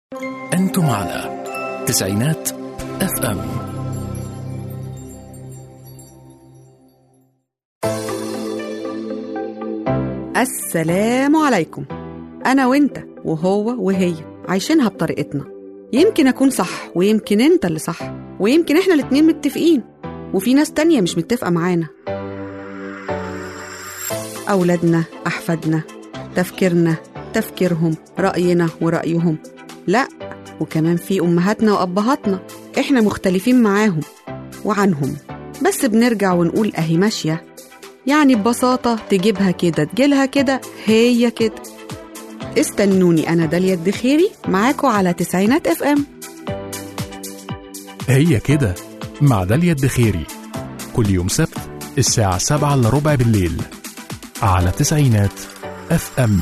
أنتم على تسعينات اف ام السلام عليكم أنا وإنت وهو وهي عايشينها بطريقتنا يمكن أكون صح ويمكن أنت اللي صح ويمكن إحنا الاتنين متفقين وفي ناس تانية مش متفقة معانا أولادنا أحفادنا تفكيرنا تفكيرهم رأينا ورأيهم لا وكمان في أمهاتنا وأبهاتنا إحنا مختلفين معاهم وعنهم بس بنرجع ونقول أهي ماشية يعني ببساطة تجيبها كده تجيلها كده هي كده استنوني أنا داليا الدخيري معاكم على تسعينات اف ام هي كده مع داليا الدخيري كل يوم سبت الساعة سبعة إلا ربع بالليل على تسعينات اف ام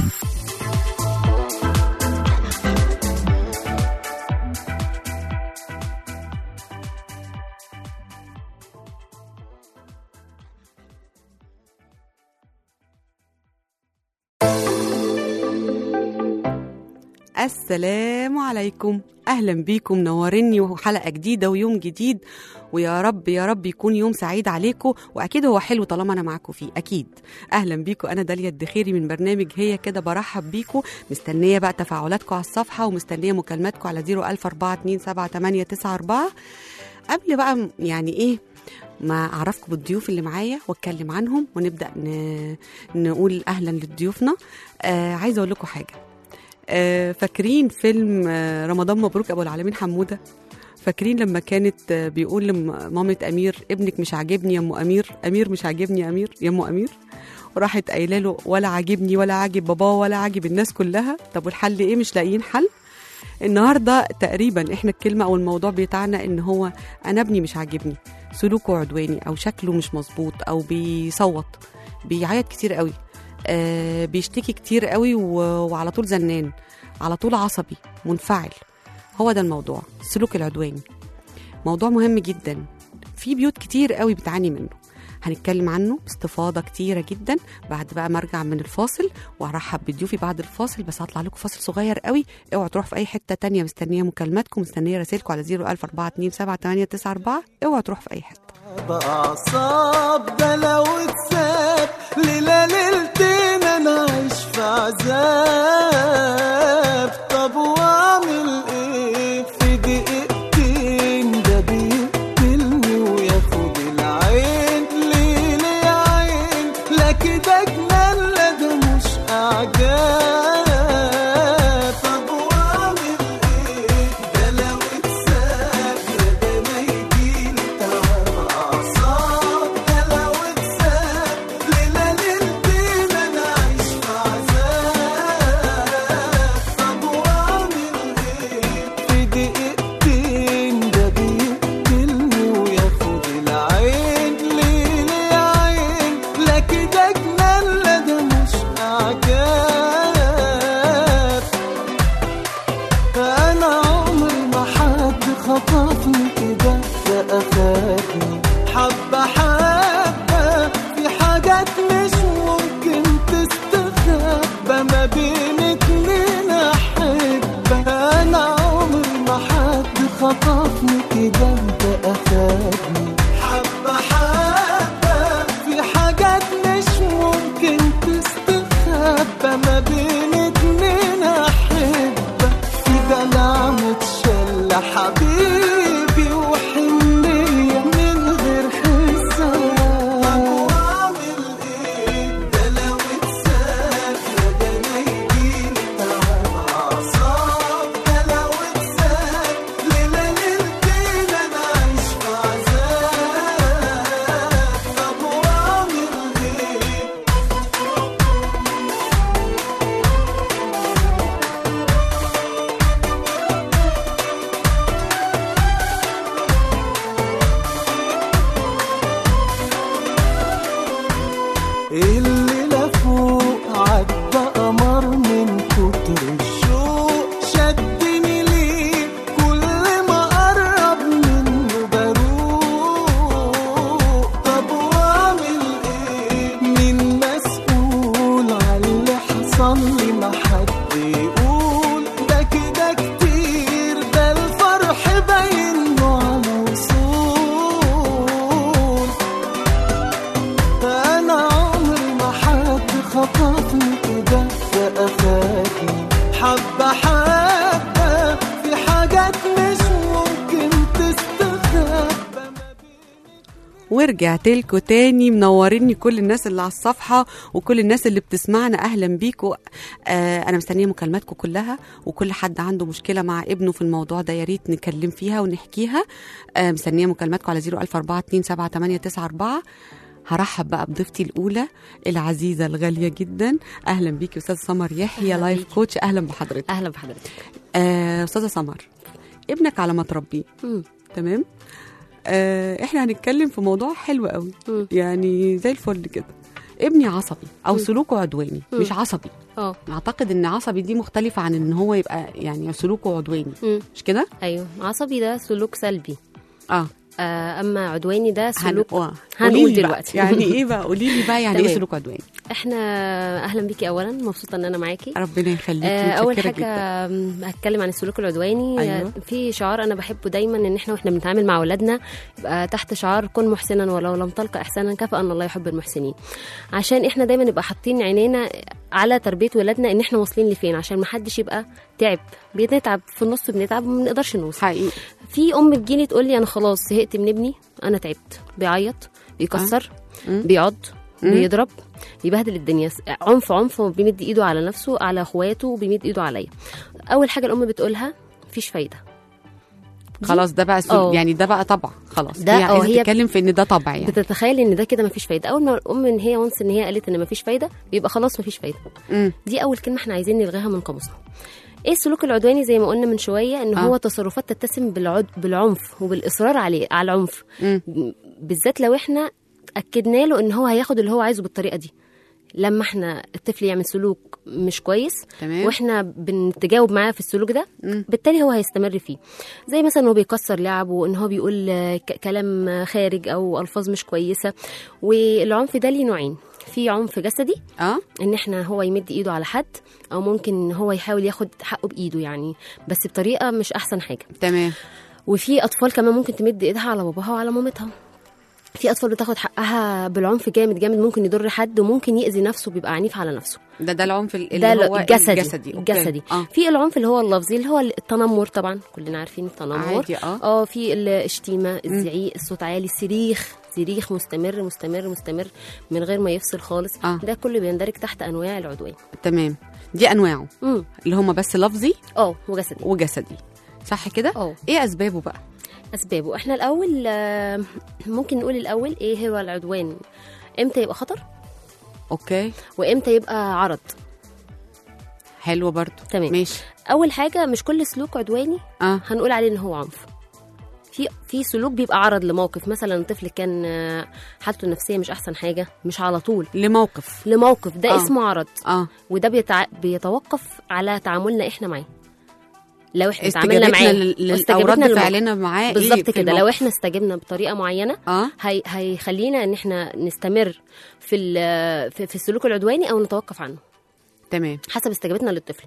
السلام عليكم اهلا بيكم منوريني وحلقه جديده ويوم جديد ويا رب يا رب يكون يوم سعيد عليكم واكيد هو حلو طالما انا معاكم فيه اكيد اهلا بيكم انا داليا الدخيري من برنامج هي كده برحب بيكم مستنيه بقى تفاعلاتكم على الصفحه ومستنيه مكالماتكم على 004278994 قبل بقى م- يعني ايه ما اعرفكم بالضيوف اللي معايا واتكلم عنهم ونبدا ن... نقول اهلا لضيوفنا آه عايزه اقول لكم حاجه آه، فاكرين فيلم آه، رمضان مبروك ابو العالمين حموده فاكرين لما كانت آه، بيقول لمامة امير ابنك مش عاجبني يا ام امير امير مش عاجبني يا امير يا ام امير وراحت قايله له ولا عاجبني ولا عاجب باباه ولا عاجب الناس كلها طب والحل ايه مش لاقيين حل النهارده تقريبا احنا الكلمه او الموضوع بتاعنا ان هو انا ابني مش عاجبني سلوكه عدواني او شكله مش مظبوط او بيصوت بيعيط كتير قوي آه بيشتكي كتير قوي و- وعلى طول زنان على طول عصبي منفعل هو ده الموضوع السلوك العدواني موضوع مهم جدا في بيوت كتير قوي بتعاني منه هنتكلم عنه باستفاضة كتيرة جدا بعد بقى ما ارجع من الفاصل وهرحب بضيوفي بعد الفاصل بس هطلع لكم فاصل صغير قوي اوعوا تروحوا في اي حتة تانية مستنية مكالماتكم مستنية رسائلكم على 014278994 اوعوا تروحوا في اي حتة بأعصاب ده لو اتساب ليلة ليلتين أنا عايش في عذاب طب وأعمل إيه في دقيقتين ده بيقتلني وياخد العين ليه ليه يا عين لا كده جنان لا ده مش أعجاب طب وأعمل إيه ده لو اتساب يا ده ما يجيلي تعب أعصاب ده لو اتساب ليلة ليلتين أنا عايش في عذاب حبة حبة في حاجات مش ممكن تستخبى ورجعت لكم تاني منوريني كل الناس اللي على الصفحة وكل الناس اللي بتسمعنا أهلا بيكم آه أنا مستنية مكالماتكم كلها وكل حد عنده مشكلة مع ابنه في الموضوع ده يا ريت نتكلم فيها ونحكيها آه مستنية مكالماتكم على 014278994 هرحب بقى بضيفتي الأولى العزيزة الغالية جدا أهلا بيكي أستاذ سمر يحيى أهلا لايف بيكي. كوتش أهلا بحضرتك اهلا بحضرتك آه أستاذة سمر ابنك على ما تربيه مم. تمام آه احنا هنتكلم في موضوع حلو قوي مم. يعني زي الفل كده ابني عصبي او مم. سلوكه عدواني مم. مش عصبي اه اعتقد ان عصبي دي مختلفه عن ان هو يبقى يعني سلوكه عدواني مم. مش كده ايوه عصبي ده سلوك سلبي اه آه اما عدواني ده هن- سلوك آه. هنقول قوليلي بقى. دلوقتي. يعني ايه بقى قولي لي بقى يعني ايه تمام. سلوك عدواني احنا اهلا بيكي اولا مبسوطه ان انا معاكي ربنا يخليكي آه، اول متشكرة حاجه جدا. آم، هتكلم عن السلوك العدواني أيوة. آه، في شعار انا بحبه دايما ان احنا واحنا بنتعامل مع اولادنا يبقى تحت شعار كن محسنا ولو لم تلقى احسانا كفى ان الله يحب المحسنين عشان احنا دايما نبقى حاطين عينينا على تربيه ولادنا ان احنا واصلين لفين عشان ما حدش يبقى تعب بنتعب في النص بنتعب وما بنقدرش نوصل حقيقي في ام تجيلي تقول لي انا خلاص زهقت من ابني انا تعبت بيعيط بيكسر مم. بيعض مم. بيضرب بيبهدل الدنيا عنف عنف وبيمد ايده على نفسه على اخواته وبيمد ايده عليا اول حاجه الام بتقولها مفيش فايده خلاص ده بقى سلوك آه. يعني ده بقى طبع خلاص ده- هي آه، عايزه هي تتكلم في ان ده طبع يعني بتتخيل ان ده كده مفيش فايده اول ما الام ان هي وانس ان هي قالت ان مفيش فايده بيبقى خلاص مفيش فايده مم. دي اول كلمه احنا عايزين نلغيها من قاموسنا ايه السلوك العدواني زي ما قلنا من شويه ان آه. هو تصرفات تتسم بالعد... بالعنف وبالاصرار عليه على العنف مم. بالذات لو احنا اكدنا له ان هو هياخد اللي هو عايزه بالطريقه دي لما احنا الطفل يعمل سلوك مش كويس تمام. واحنا بنتجاوب معاه في السلوك ده مم. بالتالي هو هيستمر فيه زي مثلا هو بيكسر لعبه ان هو بيقول آه، ك- كلام خارج او الفاظ مش كويسه والعنف ده ليه نوعين في عنف جسدي اه ان احنا هو يمد ايده على حد او ممكن ان هو يحاول ياخد حقه بايده يعني بس بطريقه مش احسن حاجه تمام وفي اطفال كمان ممكن تمد ايدها على باباها وعلى مامتها في اطفال بتاخد حقها بالعنف جامد جامد ممكن يضر حد وممكن يأذي نفسه بيبقى عنيف على نفسه ده ده العنف اللي ده هو الجسدي الجسدي أوكي. الجسدي اه في العنف اللي هو اللفظي اللي هو التنمر طبعا كلنا عارفين التنمر عادي اه اه في الشتيمه الزعيق الصوت عالي الصريخ صريخ مستمر مستمر مستمر من غير ما يفصل خالص آه. ده كله بيندرج تحت انواع العدوان تمام دي انواعه امم اللي هم بس لفظي اه وجسدي وجسدي صح كده اه ايه اسبابه بقى اسبابه احنا الاول آه، ممكن نقول الاول ايه هو العدوان امتى يبقى خطر اوكي وامتى يبقى عرض حلو برضو تمام. ماشي اول حاجه مش كل سلوك عدواني اه هنقول عليه ان هو عنف في في سلوك بيبقى عرض لموقف مثلا طفل كان آه، حالته النفسيه مش احسن حاجه مش على طول لموقف لموقف ده آه. آه. اسمه عرض اه وده بيتع... بيتوقف على تعاملنا احنا معاه لو احنا تعاملنا استجابتنا معاه لل- لل- او واستجابتنا رد للموقف. فعلنا معاه بالظبط إيه في كده الموقف؟ لو احنا استجبنا بطريقه معينه اه هي... هيخلينا ان احنا نستمر في ال... في, في السلوك العدواني او نتوقف عنه تمام حسب استجابتنا للطفل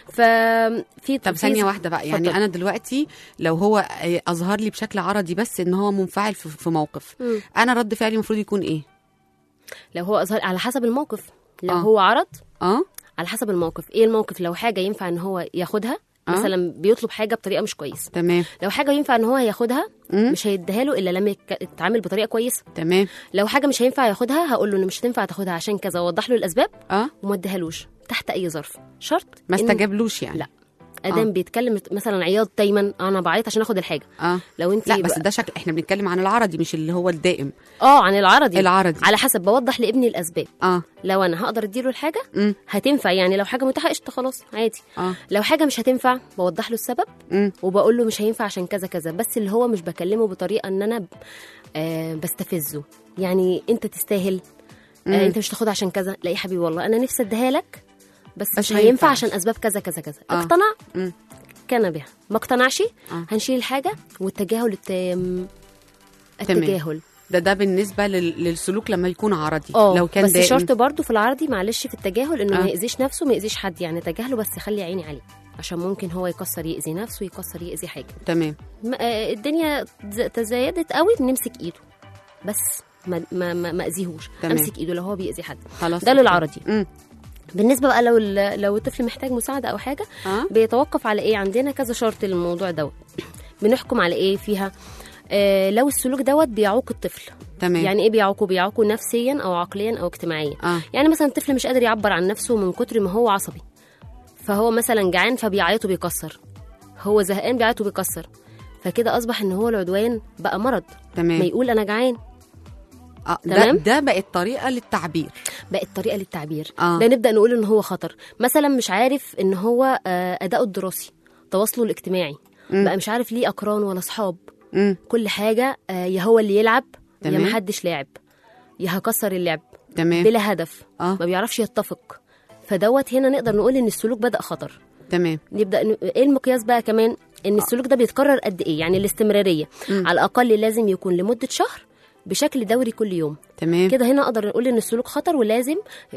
ففي طب في- ثانية واحدة بقى يعني اتفضل. أنا دلوقتي لو هو أظهر لي بشكل عرضي بس إن هو منفعل في في موقف مم. أنا رد فعلي المفروض يكون إيه؟ لو هو اظهر على حسب الموقف لو آه. آه. هو عرض أه على حسب الموقف ايه الموقف لو حاجه ينفع ان هو ياخدها آه. مثلا بيطلب حاجه بطريقه مش كويسه تمام لو حاجه ينفع ان هو ياخدها مم. مش هيديها له الا لما يك- يتعامل بطريقه كويسه تمام لو حاجه مش هينفع ياخدها هقول له ان مش هتنفع تاخدها عشان كذا واوضح له الاسباب أه وما اديهالوش تحت اي ظرف شرط ما إن استجابلوش يعني لا. ادام آه. بيتكلم مثلا عياط دايما انا بعيط عشان اخد الحاجه أه لو انت لا بس ده شكل إحنا بنتكلم عن العرضي مش اللي هو الدائم اه عن العرضي العرضي. على حسب بوضح لابني الاسباب أه لو انا هقدر اديله الحاجه مم. هتنفع يعني لو حاجه متاحه قشطه خلاص عادي أه لو حاجه مش هتنفع بوضح له السبب مم. وبقول له مش هينفع عشان كذا كذا بس اللي هو مش بكلمه بطريقه ان انا ب- آه بستفزه يعني انت تستاهل مم. آه انت مش تاخدها عشان كذا لا يا حبيبي والله انا نفسي اديها لك بس, بس مش ما هينفع ينفعش. عشان اسباب كذا كذا كذا آه. اقتنع مم. كان بها ما اقتنعش آه. هنشيل الحاجه والتجاهل التام تمام. التجاهل ده ده بالنسبة لل... للسلوك لما يكون عرضي اه لو كان بس دائم شرط برضو في العرضي معلش في التجاهل انه آه. ما يأذيش نفسه ما يأذيش حد يعني تجاهله بس خلي عيني عليه عشان ممكن هو يكسر يأذي نفسه يكسر يأذي حاجه تمام م- آه، الدنيا ز- تزايدت قوي نمسك ايده بس ما ما ما ما اذيهوش تمام. امسك ايده لو هو بيأذي حد خلاص ده أوكي. للعرضي مم. بالنسبه بقى لو ال- لو الطفل محتاج مساعده او حاجه اه بيتوقف على ايه عندنا كذا شرط للموضوع دوت بنحكم على ايه فيها آه لو السلوك دوت بيعوق الطفل تمام يعني ايه بيعوقه بيعوقه نفسيا او عقليا او اجتماعيا اه يعني مثلا الطفل مش قادر يعبر عن نفسه من كتر ما هو عصبي فهو مثلا جعان فبيعيط وبيكسر هو زهقان بيعيط وبيكسر فكده اصبح ان هو العدوان بقى مرض ما تمام يقول انا جعان آه ده, تمام؟ ده بقت طريقه للتعبير بقت طريقه للتعبير آه. ده نبدا نقول ان هو خطر مثلا مش عارف ان هو آه، اداؤه الدراسي تواصله الاجتماعي مم. بقى مش عارف ليه اقران ولا اصحاب مم. كل حاجه آه، يا هو اللي يلعب يا تمام. محدش لاعب يا هكسر اللعب تمام بلا هدف اه ما بيعرفش يتفق فدوت هنا نقدر نقول ان السلوك بدا خطر تمام نبدا ن... ايه المقياس بقى كمان ان السلوك ده بيتكرر قد ايه يعني الاستمراريه مم. على الاقل لازم يكون لمده شهر بشكل دوري كل يوم تمام كده هنا اقدر نقول ان السلوك خطر ولازم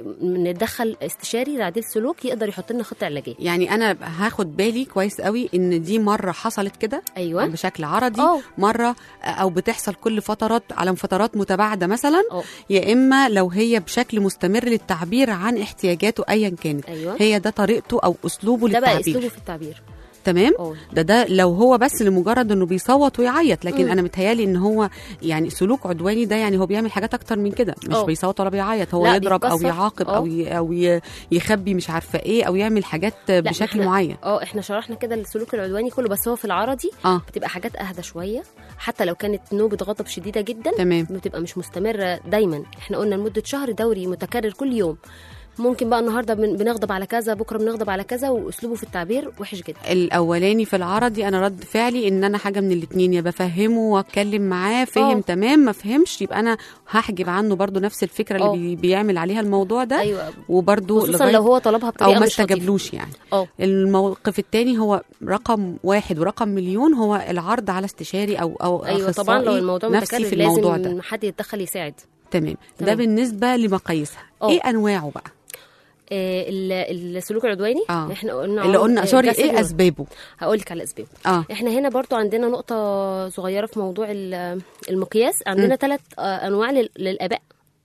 نتدخل استشاري تعديل سلوك يقدر يحط لنا خطه علاجيه يعني انا هاخد بالي كويس قوي ان دي مره حصلت كده ايوه بشكل عرضي اه مره او بتحصل كل فترات على فترات متباعده مثلا اه يا اما لو هي بشكل مستمر للتعبير عن احتياجاته ايا كانت ايوه هي ده طريقته او اسلوبه ده بقى للتعبير اسلوبه في التعبير تمام اه ده ده لو هو بس لمجرد انه بيصوت ويعيط لكن مم. انا متهيالي ان هو يعني سلوك عدواني ده يعني هو بيعمل حاجات اكتر من كده مش اه. بيصوت ولا بيعيط هو لا، يضرب او بيتكسر. يعاقب اه. او ي- او ي- يخبي مش عارفه ايه او يعمل حاجات لا، بشكل احنا- معين اه احنا شرحنا كده السلوك العدواني كله بس هو في العرضي اه بتبقى حاجات اهدى شويه حتى لو كانت نوبه غضب شديده جدا تمام بتبقى مش مستمره دايما احنا قلنا لمده شهر دوري متكرر كل يوم ممكن بقى النهارده بن- بنغضب على كذا بكره بنغضب على كذا واسلوبه في التعبير وحش جدا الاولاني في العرضي انا رد فعلي ان انا حاجه من الاتنين يا بفهمه واتكلم معاه فهم اه. تمام ما فهمش يبقى انا هحجب عنه برضو نفس الفكره اللي اه. بي بيعمل عليها الموضوع ده ايوه وبرضو خصوصا لغاية- لو هو طلبها او بطريقه ما مش لطيفة. استجابلوش يعني اه الموقف الثاني هو رقم واحد ورقم مليون هو العرض على استشاري او او ايوه طبعا لو أخصائي الموضوع نفسي متكرر في الموضوع لازم ده حد يتدخل يساعد تمام ده تمام. بالنسبه لمقاييسها اه. ايه انواعه بقى آه ال- السلوك العدواني اه. احنا قلنا اللي قلنا سوري جسدي ايه اسبابه هقول لك على الاسباب اه احنا هنا برضو عندنا نقطة صغيرة في موضوع ال- المقياس عندنا ثلاث انواع لل- للاباء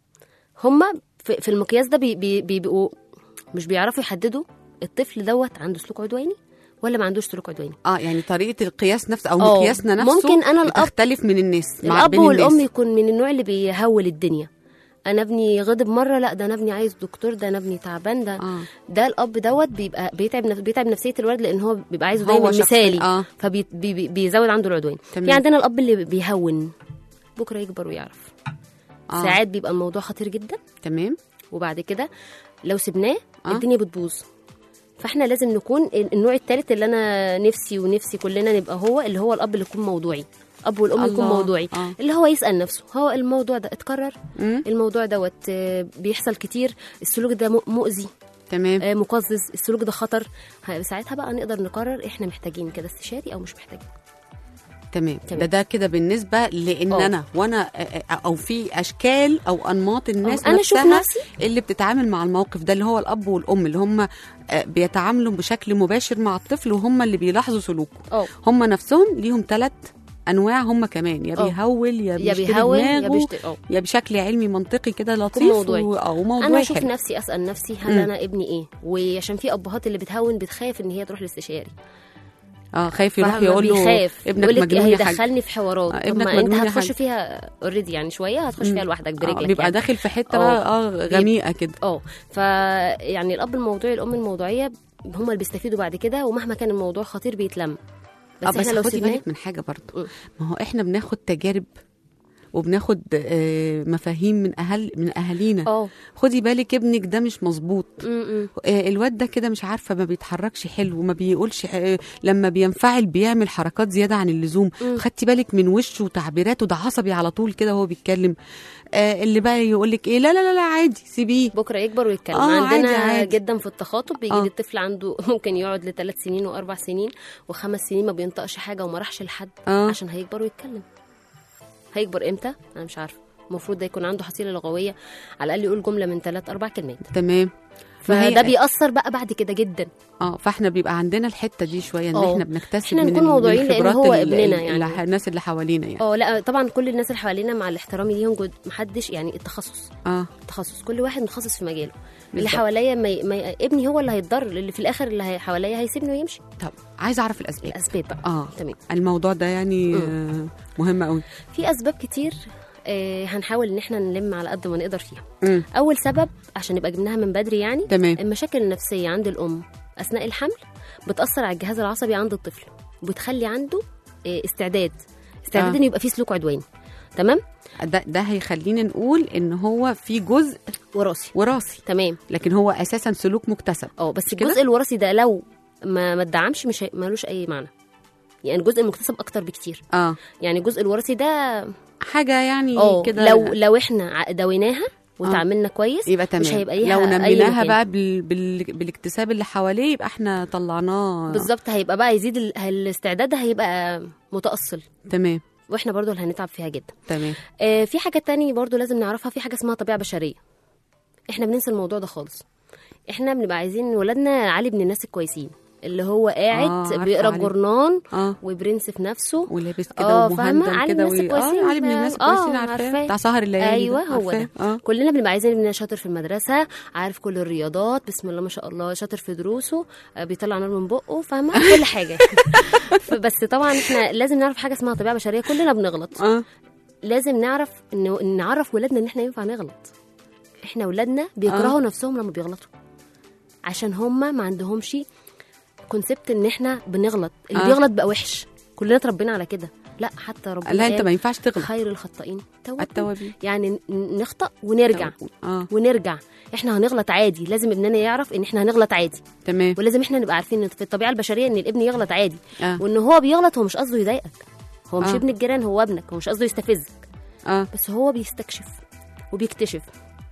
هما في في المقياس ده بي- بي- بيبقوا مش بيعرفوا يحددوا الطفل دوت عنده سلوك عدواني ولا ما عندوش سلوك عدواني اه يعني طريقه القياس نفسه او اه. مقياسنا نفسه ممكن أنا الأب- تختلف من الناس مع الاب بين والام الناس يكون من النوع اللي بيهول الدنيا انا ابني غضب مره لا ده انا ابني عايز دكتور ده انا ابني تعبان ده اه ده الاب دوت بيبقى بيتعب نف- بيتعب نفسيه الولد لان هو بيبقى عايزه هو دايما شخصي. مثالي اه فبيزود عنده العدوان تمام. في عندنا الاب اللي بيهون بكره يكبر ويعرف آه. ساعات بيبقى الموضوع خطير جدا تمام وبعد كده لو سبناه آه. الدنيا بتبوظ فاحنا لازم نكون النوع الثالث اللي انا نفسي ونفسي كلنا نبقى هو اللي هو الاب اللي يكون موضوعي اب والام يكون الله. موضوعي آه. اللي هو يسال نفسه هو الموضوع ده اتكرر مم. الموضوع دوت آه، بيحصل كتير السلوك ده م- مؤذي تمام آه، مقزز السلوك ده خطر ه- ساعتها بقى نقدر نقرر احنا محتاجين كده استشاري او مش محتاجين تمام تمام. ده ده كده بالنسبه لان اه. انا وانا او في اشكال او انماط الناس انا اشوف نفسها نفسي اللي بتتعامل مع الموقف ده اللي هو الاب والام اللي هم آه، بيتعاملوا بشكل مباشر مع الطفل وهم اللي بيلاحظوا سلوكه اه هم نفسهم ليهم ثلاث انواع هم كمان يا اه. بيهول يا يا بيشتري بيهون يا دماغه بيشتري اه يا بشكل علمي منطقي كده لطيف موضوعي. و- او موضوعي انا اشوف حلو. نفسي اسال نفسي هل مم. انا ابني ايه وعشان في ابهات اللي بتهون بتخاف ان هي تروح لاستشاري اه خايف يروح فاهمة؟ يقول له بيخاف ابنك يقول لك مجنون يا حاج هيدخلني في حوارات آه، طب ابنك ما انت مجنون يا هتخش حاج. فيها اوريدي يعني شويه هتخش مم. فيها لوحدك آه، برجلك بيبقى يعني. داخل في حته اه. بقى اه غميقه كده اه ف يعني الاب الموضوعي الام الموضوعيه هم اللي بيستفيدوا بعد كده ومهما كان الموضوع خطير بيتلم بس, اه بس احنا لو خدي سيبناه بالك من حاجه برضو مم. ما هو احنا بناخد تجارب وبناخد آه، مفاهيم من اهل من اهالينا اه خدي بالك ابنك ده مش مظبوط م- م. آه، الواد ده كده مش عارفه ما بيتحركش حلو وما بيقولش آه، لما بينفعل بيعمل حركات زياده عن اللزوم مم. خدتي بالك من وشه وتعبيراته ده عصبي على طول كده وهو بيتكلم آه، اللي بقى يقول لك ايه لا لا لا لا عادي سيبيه بكره يكبر ويتكلم آه، عندنا عادي، عادي. جدا في التخاطب بيجي آه. لي الطفل عنده ممكن يقعد لثلاث سنين واربع سنين وخمس سنين ما بينطقش حاجه وما راحش لحد اه عشان هيكبر ويتكلم هيكبر امتى انا مش عارفه المفروض ده يكون عنده حصيله لغويه على الاقل يقول جمله من ثلاث اربع كلمات تمام ما هي- فده بيأثر بقى بعد كده جدا اه فاحنا بيبقى عندنا الحته دي شويه ان اه. احنا بنكتسب احنا من نكون ال- من موضوعيين لأن خبرات هو ال- ابننا ال- يعني. الح- الناس اللي حوالينا يعني اه لا طبعا كل الناس اللي حوالينا مع الاحترام ليهم جد محدش يعني التخصص اه التخصص كل واحد متخصص في مجاله اللي بالظبط. حواليا ما ي... ما ي... ابني هو اللي هيتضر اللي في الاخر اللي هي... حواليا هيسيبني ويمشي طب عايزه اعرف الاسباب الاسباب بقى اه تمام الموضوع ده يعني آه، مهم قوي في اسباب كتير آه هنحاول ان احنا نلم على قد ما نقدر فيها مم. اول سبب عشان نبقى جبناها من بدري يعني تمام المشاكل النفسيه عند الام اثناء الحمل بتاثر على الجهاز العصبي عند الطفل وبتخلي عنده آه، استعداد استعداد آه. انه يبقى فيه سلوك عدواني تمام ده ده هيخلينا نقول ان هو في جزء وراثي وراثي تمام لكن هو اساسا سلوك مكتسب اه بس كده؟ الجزء الوراثي ده لو ما ما اتدعمش مش هي- ملوش اي معنى يعني الجزء المكتسب اكتر بكتير اه يعني الجزء الوراثي ده حاجه يعني اه كده لو لو احنا ع- دويناها وتعاملنا كويس يبقى تمام مش هيبقى ليها لو أي نميناها مكان. بقى بال... بال... بالاكتساب اللي حواليه يبقى احنا طلعناه بالظبط هيبقى بقى يزيد ال- الاستعداد هيبقى متأصل تمام واحنا برضو اللي هنتعب فيها جدا تمام آه في حاجة تانية برضو لازم نعرفها في حاجة اسمها طبيعة بشرية احنا بننسى الموضوع ده خالص احنا بنبقى عايزين ولادنا علي ابن الناس الكويسين اللي هو قاعد آه، عارفة بيقرا علي. جورنان اه وبرنس في نفسه ولابس كده اه فاهمة ومهندم علي كده الناس وي- الكويسين اه علي من الناس اه الكويسين عارفاه عارفاه. بتاع سهر الليالي ايوه ده، هو عارفاه؟ ده اه كلنا بنبقى عايزين ابننا شاطر في المدرسه عارف كل الرياضات بسم الله ما شاء الله شاطر في دروسه آه، بيطلع نار من بقه فاهمه كل حاجه بس طبعا احنا لازم نعرف حاجه اسمها طبيعه بشريه كلنا بنغلط اه لازم نعرف ان نعرف ولادنا ان احنا ينفع نغلط احنا ولادنا بيكرهوا آه. نفسهم لما بيغلطوا عشان هم ما عندهمش كونسبت ان احنا بنغلط اللي آه. آه. بيغلط بقى وحش كلنا اتربينا على كده لا حتى ربنا لا انت قال ما ينفعش تغلط خير الخطائين توابون. التوابين يعني ن- نخطأ ونرجع اه ونرجع احنا هنغلط عادي لازم ابننا يعرف ان احنا هنغلط عادي تمام ولازم احنا نبقى عارفين ان في الطبيعه البشريه ان الابن يغلط عادي اه وان هو بيغلط هو مش قصده يضايقك هو مش آه. ابن الجيران هو ابنك هو مش قصده يستفزك اه بس هو بيستكشف وبيكتشف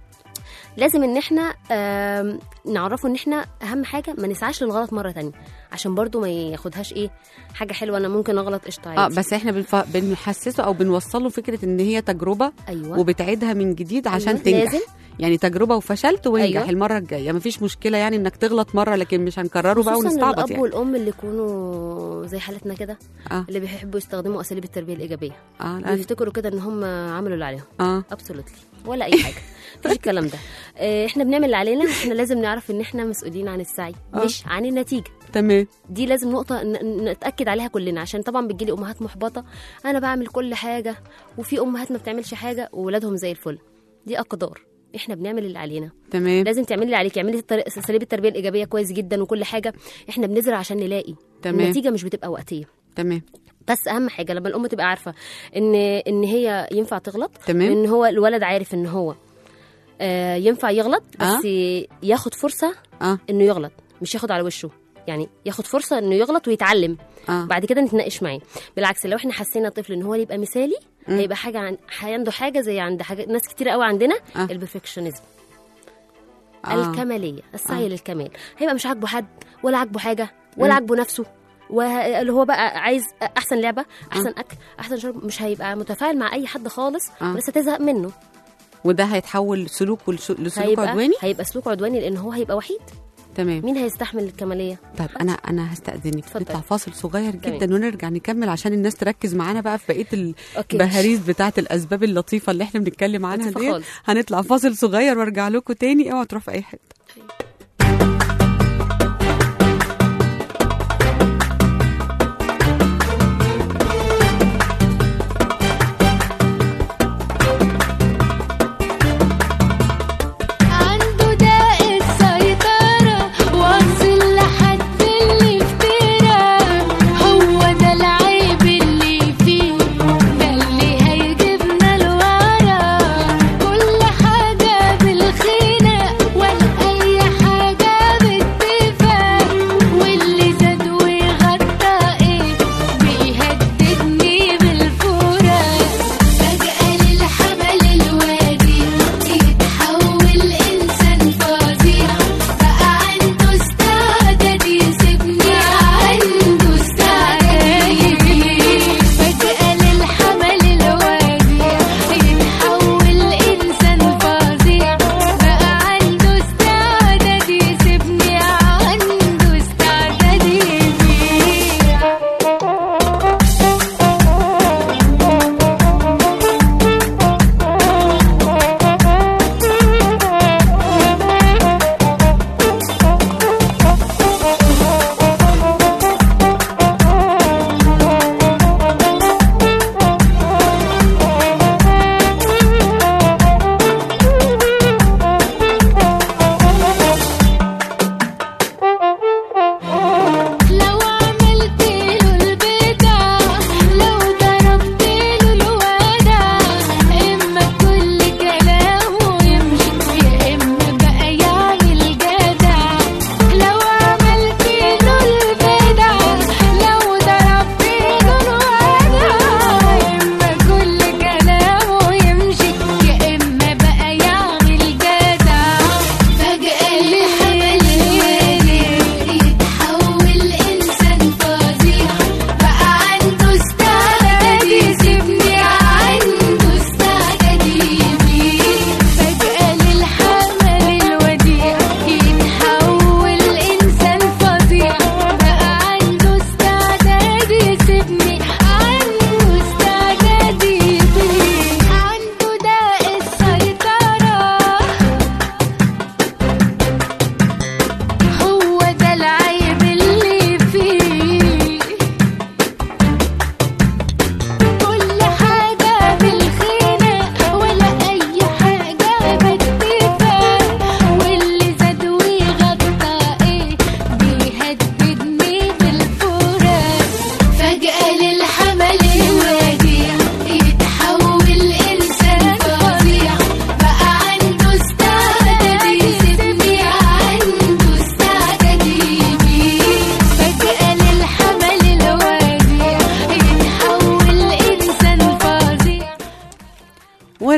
لازم ان احنا آم، نعرفه ان احنا اهم حاجه ما نسعاش للغلط مره تانية عشان برضو ما ياخدهاش ايه حاجه حلوه انا ممكن اغلط قشطه عادي اه بس احنا بنف... بنحسسه او بنوصله فكره ان هي تجربه ايوه وبتعيدها من جديد عشان أيوة، تنجح لازم. يعني تجربه وفشلت وانجح أيوة. أيوة. المره الجايه مفيش مشكله يعني انك تغلط مره لكن مش هنكرره بقى خصوصا ونستعبط الاب يعني والام اللي يكونوا زي حالتنا كده اه اللي بيحبوا يستخدموا اساليب التربيه الايجابيه اه لا. بيفتكروا كده ان هم عملوا اللي عليهم اه ابسولوتلي ولا اي حاجه مفيش الكلام ده آه، احنا بنعمل اللي علينا احنا لازم نعرف ان احنا مسؤولين عن السعي آه. مش عن النتيجه تمام دي لازم نقطة ن- ن- نتأكد عليها كلنا عشان طبعا بتجيلي أمهات محبطة أنا بعمل كل حاجة وفي أمهات ما بتعملش حاجة وولادهم زي الفل دي أقدار احنا بنعمل اللي علينا تمام لازم تعملي اللي عليك اعملي الطريق- اساليب التربيه الايجابيه كويس جدا وكل حاجه احنا بنزرع عشان نلاقي تمام. النتيجه مش بتبقى وقتيه تمام بس اهم حاجه لما الام تبقى عارفه ان ان هي ينفع تغلط تمام. ان هو الولد عارف ان هو آه ينفع يغلط بس ياخد فرصه اه انه يغلط مش ياخد على وشه يعني ياخد فرصه انه يغلط ويتعلم اه بعد كده نتناقش معاه بالعكس لو احنا حسينا الطفل ان هو يبقى مثالي هيبقى حاجه عن... عنده حاجه زي عند حاجة... ناس كتير قوي عندنا آه. البرفكشنزم آه. الكماليه السعي للكمال هيبقى مش عاجبه حد ولا عاجبه حاجه ولا عاجبه نفسه واللي هو بقى عايز احسن لعبه احسن اكل احسن شرب مش هيبقى متفاعل مع اي حد خالص آه. بس تزهق منه وده هيتحول سلوكه لس- لسلوك هيبقى عدواني هيبقى سلوك عدواني لان هو هيبقى وحيد تمام مين هيستحمل الكماليه طيب انا انا هستاذنك اتفضل. نطلع فاصل صغير تمام. جدا ونرجع نكمل عشان الناس تركز معانا بقى في بقيه أوكي. البهاريز بتاعه الاسباب اللطيفه اللي احنا بنتكلم عنها لطيفة دي خالص. هنطلع فاصل صغير وارجع لكم تاني اوعوا تروحوا في اي حته عنده داء السيطرة واصل لحد اللي افترى هو ده العيب اللي فيه ده اللي هيجيبنا لورا كل حاجة بالخينة ولا أي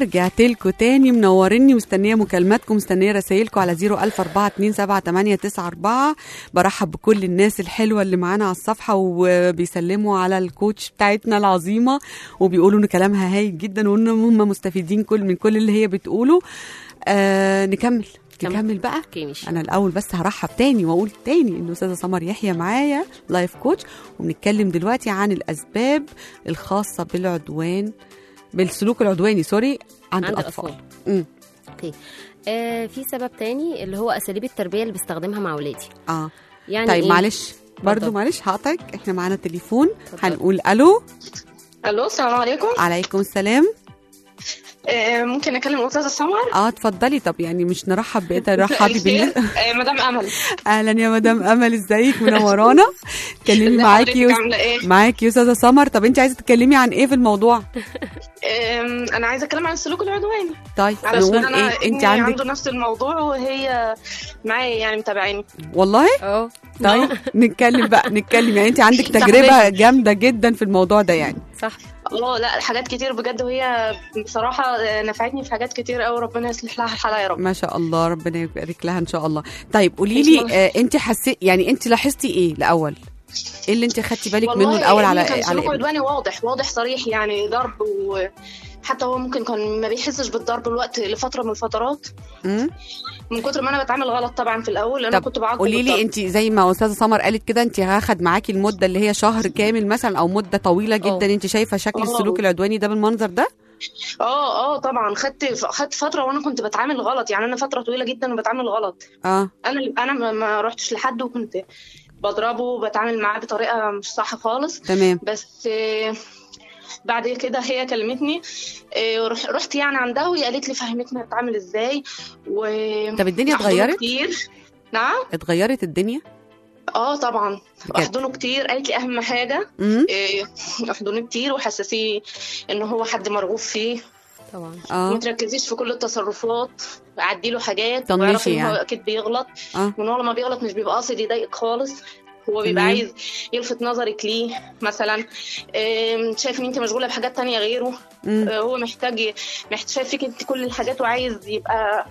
ورجعت لكم تاني منوريني مستنيه مكالماتكم مستنيه رسايلكم على 004278994 برحب بكل الناس الحلوه اللي معانا على الصفحه وبيسلموا على الكوتش بتاعتنا العظيمه وبيقولوا ان كلامها هايل جدا وان هم مستفيدين كل من كل اللي هي بتقوله آه نكمل كمل. نكمل بقى اوكي ماشي انا الاول بس هرحب تاني واقول تاني ان استاذه سمر يحيى معايا لايف كوتش وبنتكلم دلوقتي عن الاسباب الخاصه بالعدوان بالسلوك العدواني سوري عند, عند الاطفال الأطفال. امم اوكي آه في سبب تاني اللي هو اساليب التربيه اللي بستخدمها مع اولادي اه يعني طيب إيه؟ معلش برضو اتفضل. معلش هقطعك احنا معانا تليفون اتفضل. هنقول الو الو السلام عليكم عليكم السلام آه، ممكن اكلم استاذه سمر اه اتفضلي طب يعني مش نرحب بقيت رحبي بالنسبه آه، مدام امل اهلا يا مدام امل ازيك منورانا اتكلمي ازي معاكي حضرتك يا عامله ايه معاكي يا استاذه سمر طب انت عايزه تتكلمي عن ايه في الموضوع آم، انا عايزه اتكلم عن السلوك العدواني طيب علشان نقول انا ايه انت ابني عندك عنده نفس الموضوع وهي معايا يعني متابعيني والله اه طيب نتكلم بقى نتكلم يعني انت عندك تجربه جامده جدا في الموضوع ده يعني صح اه لا حاجات كتير بجد وهي بصراحه آه، نفعتني في حاجات كتير قوي ربنا يصلح لها حالها يا رب ما شاء الله ربنا يبارك لها ان شاء الله طيب قولي لي آه انت حسيت يعني انت لاحظتي ايه الاول ايه اللي انت خدتي بالك منه والله الاول على ابني كان على سلوكه ابنك؟ عدواني واضح واضح صريح يعني ضرب وحتى هو ممكن كان ما بيحسش بالضرب الوقت لفتره من الفترات مم؟ من كتر ما انا بتعامل غلط طبعا في الاول انا طب كنت بعاقبه قولي لي بالضرب. انت زي ما استاذه سمر قالت كده انت هاخد معاكي المده اللي هي شهر كامل مثلا او مده طويله جدا اه. انت شايفه شكل اه. السلوك العدواني ده بالمنظر ده اه اه طبعا خدت خدت فتره وانا كنت بتعامل غلط يعني انا فتره طويله جدا وبتعامل غلط اه انا انا ما- ما رحتش لحد وكنت بضربه وبتعامل معاه بطريقه مش صح خالص تمام بس آه، بعد كده هي كلمتني آه، رح- رحت يعني عندها وهي قالت لي فهمتني اتعامل ازاي و طب الدنيا أحضنه اتغيرت كتير نعم اتغيرت الدنيا اه طبعا بجد احضنه كتير قالت لي اهم حاجه امم آه، احضنه كتير وحسسيه ان هو حد مرغوب فيه طبعا ما اه تركزيش في كل التصرفات عدي له حاجات طنشي واعرفي ان هو يعني. اكيد بيغلط اه وان هو لما بيغلط مش بيبقى قاصد يضايقك خالص هو بيبقى تمام. عايز يلفت نظرك ليه مثلا آم، شايف ان انت مشغوله بحاجات تانية غيره مم. آه، هو محتاج محتاج شايف فيك انت كل الحاجات وعايز يبقى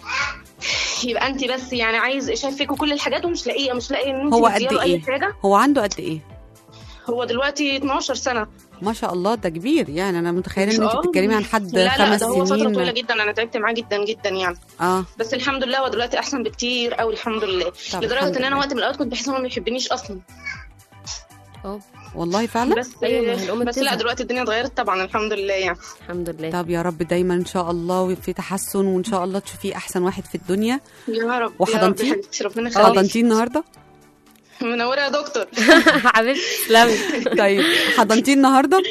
يبقى انت بس يعني عايز شايف فيك كل الحاجات ومش لاقيه مش لاقي ان انت هو قد مدياله اي ايه حاجه هو عنده قد ايه هو دلوقتي 12 سنه ما شاء الله ده كبير يعني انا متخيله ان انت آه. بتتكلمي عن حد لا لا خمس ده هو فتره سنين طويله جدا انا تعبت معاه جدا جدا يعني اه بس الحمد لله هو دلوقتي احسن بكتير قوي الحمد لله طب الحمد لدرجه ان انا لله. وقت من الاوقات كنت بحس ان هو ما بيحبنيش اصلا اه والله فعلا بس أيوة، ما هي الأم بس لا بتزهق. دلوقتي الدنيا اتغيرت طبعا الحمد لله يعني الحمد لله طب يا رب دايما ان شاء الله وفي تحسن وان شاء الله تشوفيه احسن واحد في الدنيا يا رب يا رب وحضنتيه؟ يا حبيبتي ربنا يخليك حضنتيه النهارده منوره يا دكتور حبيبتي تسلمي طيب حضنتيه النهارده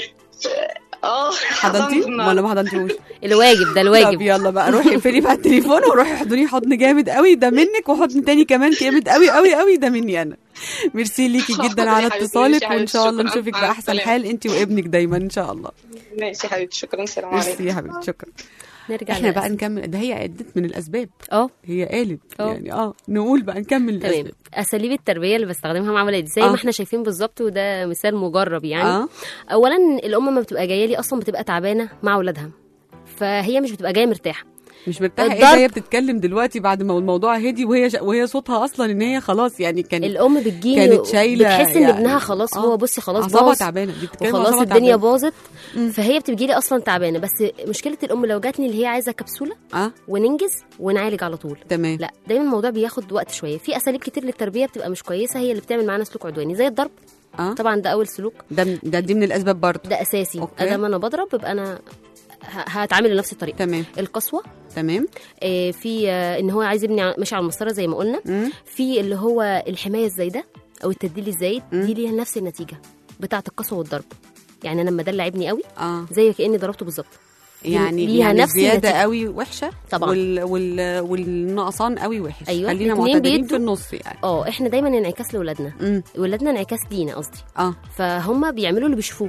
اه حضنتيه حضنت ولا ما حضنتيهوش الواجب ده طب الواجب يلا بقى روحي اقفلي بقى التليفون وروحي احضنيه حضن جامد قوي ده منك وحضن تاني كمان جامد قوي قوي قوي ده مني انا ميرسي ليكي جدا حاضر يا على حبيبتي، اتصالك ماشي يا وان شاء الله حبيبتي، نشوفك شكراً. باحسن مع حال انت وابنك دايما ان شاء الله ماشي يا حبيبتي شكرا السلام ميرسي عليكم يا حبيبتي شكرا نرجع احنا بقى للأسئلة. نكمل ده هي عدت من الاسباب اه هي قالت اه. يعني اه نقول بقى نكمل تمام الاسباب اساليب التربيه اللي بستخدمها مع ولادي زي آه. ما احنا شايفين بالظبط وده مثال مجرب يعني اه اولا الام ما بتبقى جايه لي اصلا بتبقى تعبانه مع اولادها فهي مش بتبقى جايه مرتاحه مش مرتاحه ايه الضرب. ده هي بتتكلم دلوقتي بعد ما الموضوع هدي وهي ش... وهي صوتها اصلا ان هي خلاص يعني كان الام بتجيني كانت شايلة بتحس ان يعني. ابنها خلاص آه. هو بصي خلاص اعصابها باظ تعبانه دي بتتكلم وخلاص أعصابها الدنيا تعبانة. باظت مم. فهي بتجي لي اصلا تعبانه بس مشكله الام لو جاتني اللي هي عايزه كبسوله اه وننجز ونعالج على طول تمام لا دايما الموضوع بياخد وقت شويه في اساليب كتير للتربيه بتبقى مش كويسه هي اللي بتعمل معانا سلوك عدواني زي الضرب اه طبعا ده اول سلوك ده ده دي من الاسباب برضه ده اساسي أوكي. ادام انا بضرب يبقى انا ه- هتعامل بنفس الطريقه تمام القسوه تمام آه، في آه، ان هو عايز يبني ع- ماشي على المسطره زي ما قلنا مم. في اللي هو الحمايه الزايده او التدليل الزايد مم. دي ليها نفس النتيجه بتاعه القسوه والضرب يعني انا لما ادلع ابني قوي اه زي كاني ضربته بالظبط يعني ليها يعني نفس زياده النتيجة. قوي وحشه طبعا. وال وال والنقصان قوي وحش أيوة، خلينا الاتنين معتدلين في بيدوا- النص يعني اه احنا دايما انعكاس لاولادنا امم ولادنا انعكاس لينا قصدي اه فهم بيعملوا اللي بيشوفوه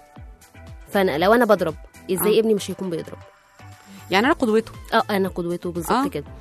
فانا لو انا بضرب ازاي آه. ابني مش هيكون بيضرب يعني انا قدوته اه انا قدوته بالظبط آه. كده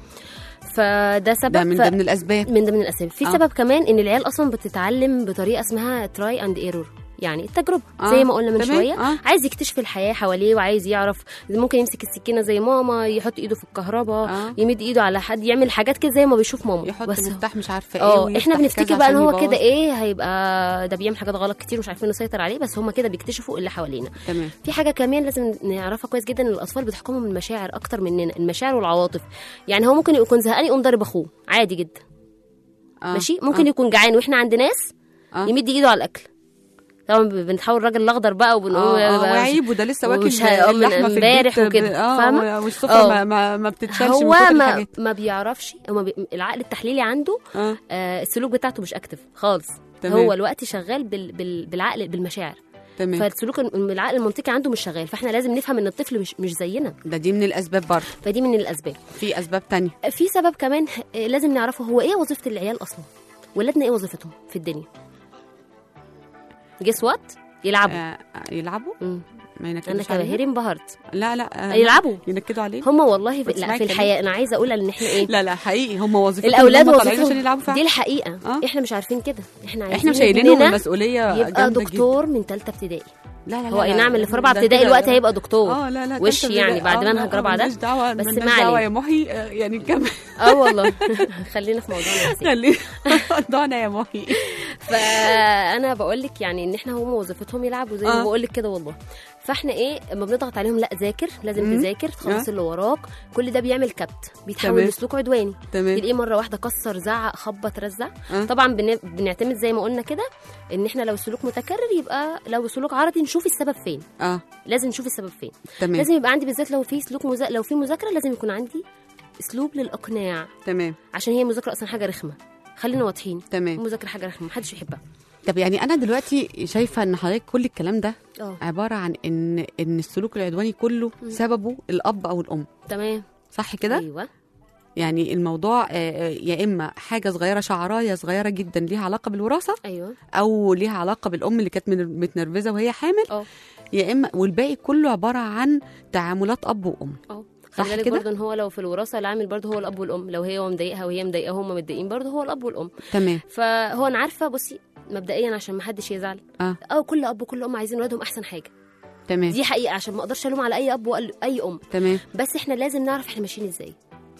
فده سبب ده من ف... ضمن الاسباب من ضمن الاسباب في آه. سبب كمان ان العيال اصلا بتتعلم بطريقه اسمها تراي اند ايرور يعني التجربه آه، زي ما قلنا من تمام، شويه آه. عايز يكتشف الحياه حواليه وعايز يعرف ممكن يمسك السكينه زي ماما يحط ايده في الكهرباء آه. يمد ايده على حد يعمل حاجات كده زي ما بيشوف ماما يحط بس مفتاح مش عارفه ايه اه ويفتح احنا كذا بنفتكر بقى ان عشان هو يبوظ. كده ايه هيبقى ده بيعمل حاجات غلط كتير ومش عارفين نسيطر عليه بس هم كده بيكتشفوا اللي حوالينا تمام في حاجه كمان لازم نعرفها كويس جدا ان الاطفال بتحكمهم المشاعر اكتر مننا المشاعر والعواطف يعني هو ممكن يكون زهقان يقوم ضارب اخوه عادي جدا آه. ماشي ممكن آه. يكون جعان واحنا عند ناس آه. يمد ايده على الاكل طبعا ب- بنتحول الراجل الاخضر بقى وبنقول اه اه بقى- وعيب وده لسه واكل ومش ه- آه، من اللحمه في امبارح البيت ب- وكده، اه فاهمة؟ والسفره آه. ما, ما, ما بتتشالش من هو كتر ما, الحاجات ما بيعرفش هو ما بي... العقل التحليلي عنده اه آه السلوك بتاعته مش اكتف خالص تمام. هو الوقت شغال بال... بال... بالعقل بالمشاعر تمام فالسلوك الم- العقل المنطقي عنده مش شغال فاحنا لازم نفهم ان الطفل مش مش زينا ده دي من الاسباب برضه فدي من الاسباب في اسباب تانية في سبب كمان آه، لازم نعرفه هو ايه وظيفه العيال اصلا ولادنا ايه وظيفتهم في الدنيا جس وات يلعبوا آه يلعبوا مم. ما ينكدوش انا عليهم؟ كبهير انبهرت لا لا آه يلعبوا ينكدوا عليه هم والله في, لا بتسمعي في الكلام؟ الحياه انا عايزه اقول ان احنا ايه لا لا حقيقي هم وظيفتهم الاولاد إن هم طالعين عشان وظيفتهم يلعبوا دي فعلا الحقيقه آه. احنا مش عارفين كده احنا عايزين احنا شايلينهم ابننا المسؤوليه يبقى جامدة دكتور من ثالثه ابتدائي لا لا هو اي لا، نعم اللي في رابعه ده ابتدائي كده- الوقت هيبقى دكتور اه لا لا وش تالتة يعني ابتدائي. بعد آه، منهج لا، رابعه ملناش ده دعوه بس ملناش ما دعوه علينا. يا محي آه، يعني كمل اه والله خلينا في موضوعنا نفسي خلينا موضوعنا يا محي فانا بقول لك يعني ان احنا هم وظيفتهم يلعبوا زي ما آه. بقول لك كده والله فاحنا ايه اما بنضغط عليهم لا ذاكر لازم مم. تذاكر تخلص آه. اللي وراك كل ده بيعمل كبت بيتحول تمام. لسلوك عدواني تمام تلاقيه مره واحده كسر زعق خبط رزع آه. طبعا بن- بنعتمد زي ما قلنا كده ان احنا لو السلوك متكرر يبقى لو سلوك عرضي نشوف السبب فين اه لازم نشوف السبب فين تمام لازم يبقى عندي بالذات لو في سلوك مذا... لو في مذاكره لازم يكون عندي اسلوب للاقناع تمام عشان هي المذاكره اصلا حاجه رخمه خلينا واضحين تمام المذاكره حاجه رخمه محدش يحبها طب يعني انا دلوقتي شايفه ان حضرتك كل الكلام ده اه عباره عن ان ان السلوك العدواني كله سببه الاب او الام تمام صح كده ايوه يعني الموضوع آه، آه، يا اما حاجه صغيره شعرايه صغيره جدا ليها علاقه بالوراثه ايوه او ليها علاقه بالام اللي كانت من- متنرفزه وهي حامل اه يا اما والباقي كله عباره عن تعاملات اب وام اه صح خلي بالك كده؟ برضه ان هو لو في الوراثه العامل برضه هو الاب والام لو هي مضايقها وهي مضايقه هم متضايقين برضه هو الاب والام تمام فهو انا عارفه بصي مبدئيا عشان ما حدش يزعل اه اه كل اب وكل ام عايزين ولادهم احسن حاجه تمام دي حقيقه عشان ما اقدرش الوم على اي اب واي ام تمام بس احنا لازم نعرف احنا ماشيين ازاي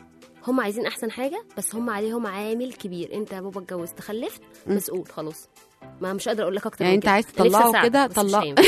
هم عايزين احسن حاجه بس هم عليهم عامل كبير انت يا بابا اتجوزت خلفت مم. مسؤول خلاص ما مش قادره اقول لك اكتر يعني من انت كده. عايز نفسي تطلعه أساعدك، كده، بس طلع- مش هينفع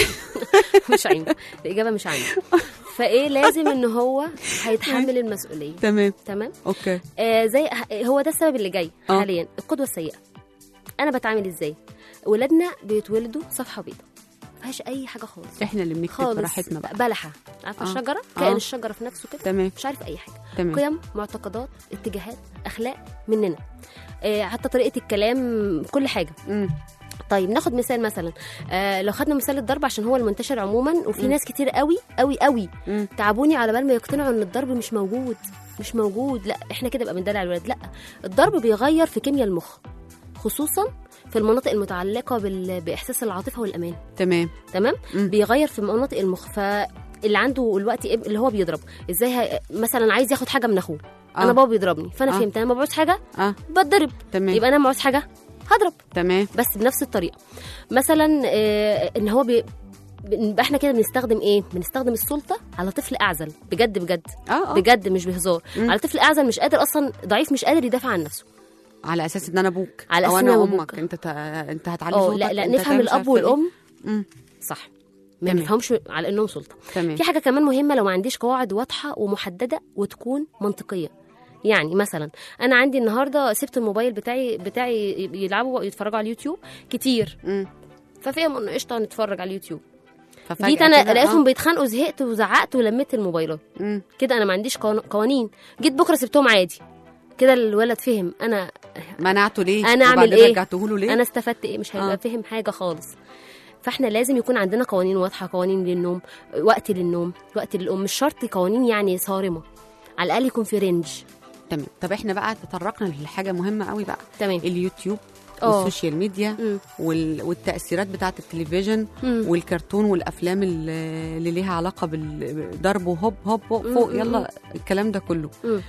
مش هينفع الاجابه مش عندي فايه لازم ان هو هيتحمل المسؤوليه تمام تمام اوكي آه زي هو ده السبب اللي جاي آه. حاليا القدوه السيئه انا بتعامل ازاي ولادنا بيتولدوا صفحه بيضاء ما فيهاش اي حاجه خالص احنا اللي بنكتب خالص براحتنا بقى بلحه عارفه آه. الشجره آه. كائن الشجره في نفسه كده تمام مش عارف اي حاجه تمام قيم معتقدات اتجاهات اخلاق مننا آه حتى طريقه الكلام كل حاجه مم. طيب ناخد مثال مثلا آه لو خدنا مثال الضرب عشان هو المنتشر عموما وفي مم. ناس كتير قوي قوي قوي مم. تعبوني على بال ما يقتنعوا ان الضرب مش موجود مش موجود لا احنا كده بقى بندلع الولاد لا الضرب بيغير في كيمياء المخ خصوصا في المناطق المتعلقه بال... باحساس العاطفه والامان تمام تمام مم. بيغير في مناطق المخ فاللي عنده الوقت إب- اللي هو بيضرب ازاي ه... مثلا عايز ياخد حاجه من اخوه آه. انا بابا بيضربني فانا آه. فهمت انا ما بعوز حاجه اه بتضرب تمام يبقى انا ما بعوز حاجه هضرب تمام بس بنفس الطريقه مثلا آه، ان هو بي... يبقى احنا كده بنستخدم ايه بنستخدم السلطه على طفل اعزل بجد بجد اه اه بجد مش بهزار مم. على طفل اعزل مش قادر اصلا ضعيف مش قادر يدافع عن نفسه على اساس ان انا ابوك على او أساس انا إن أنا امك أبوك. انت تا... انت هتعلي اه صوتك لا لا انت نفهم هتعمل مش الاب عارفة إيه. والام مم. صح ما تمام. نفهمش على انهم سلطه تمام في حاجه كمان مهمه لو ما عنديش قواعد واضحه ومحدده وتكون منطقيه يعني مثلا انا عندي النهارده سبت الموبايل بتاعي بتاعي يلعبوا يتفرجوا على اليوتيوب كتير مم. ففهم انه قشطه نتفرج على اليوتيوب ففجأة جيت انا كده- لقيتهم آه. بيتخانقوا زهقت وزعقت ولميت الموبايلات مم. كده انا ما عنديش قوان- قوانين جيت بكره سبتهم عادي كده الولد فهم انا منعته ليه أنا أعمل وبعدين إيه؟ رجعته له ليه انا استفدت ايه مش هيبقى آه. فهم حاجه خالص فاحنا لازم يكون عندنا قوانين واضحه قوانين للنوم وقت للنوم وقت للام مش شرط قوانين يعني صارمه على الاقل يكون في رينج تمام طب احنا بقى تطرقنا لحاجه مهمه قوي بقى تمام اليوتيوب آه. والسوشيال ميديا مم. وال... والتاثيرات بتاعه التلفزيون مم. والكرتون والافلام اللي اللي ليها علاقه بالضرب وهوب هوب فوق, مم، فوق مم، يلا الكلام ده كله مم.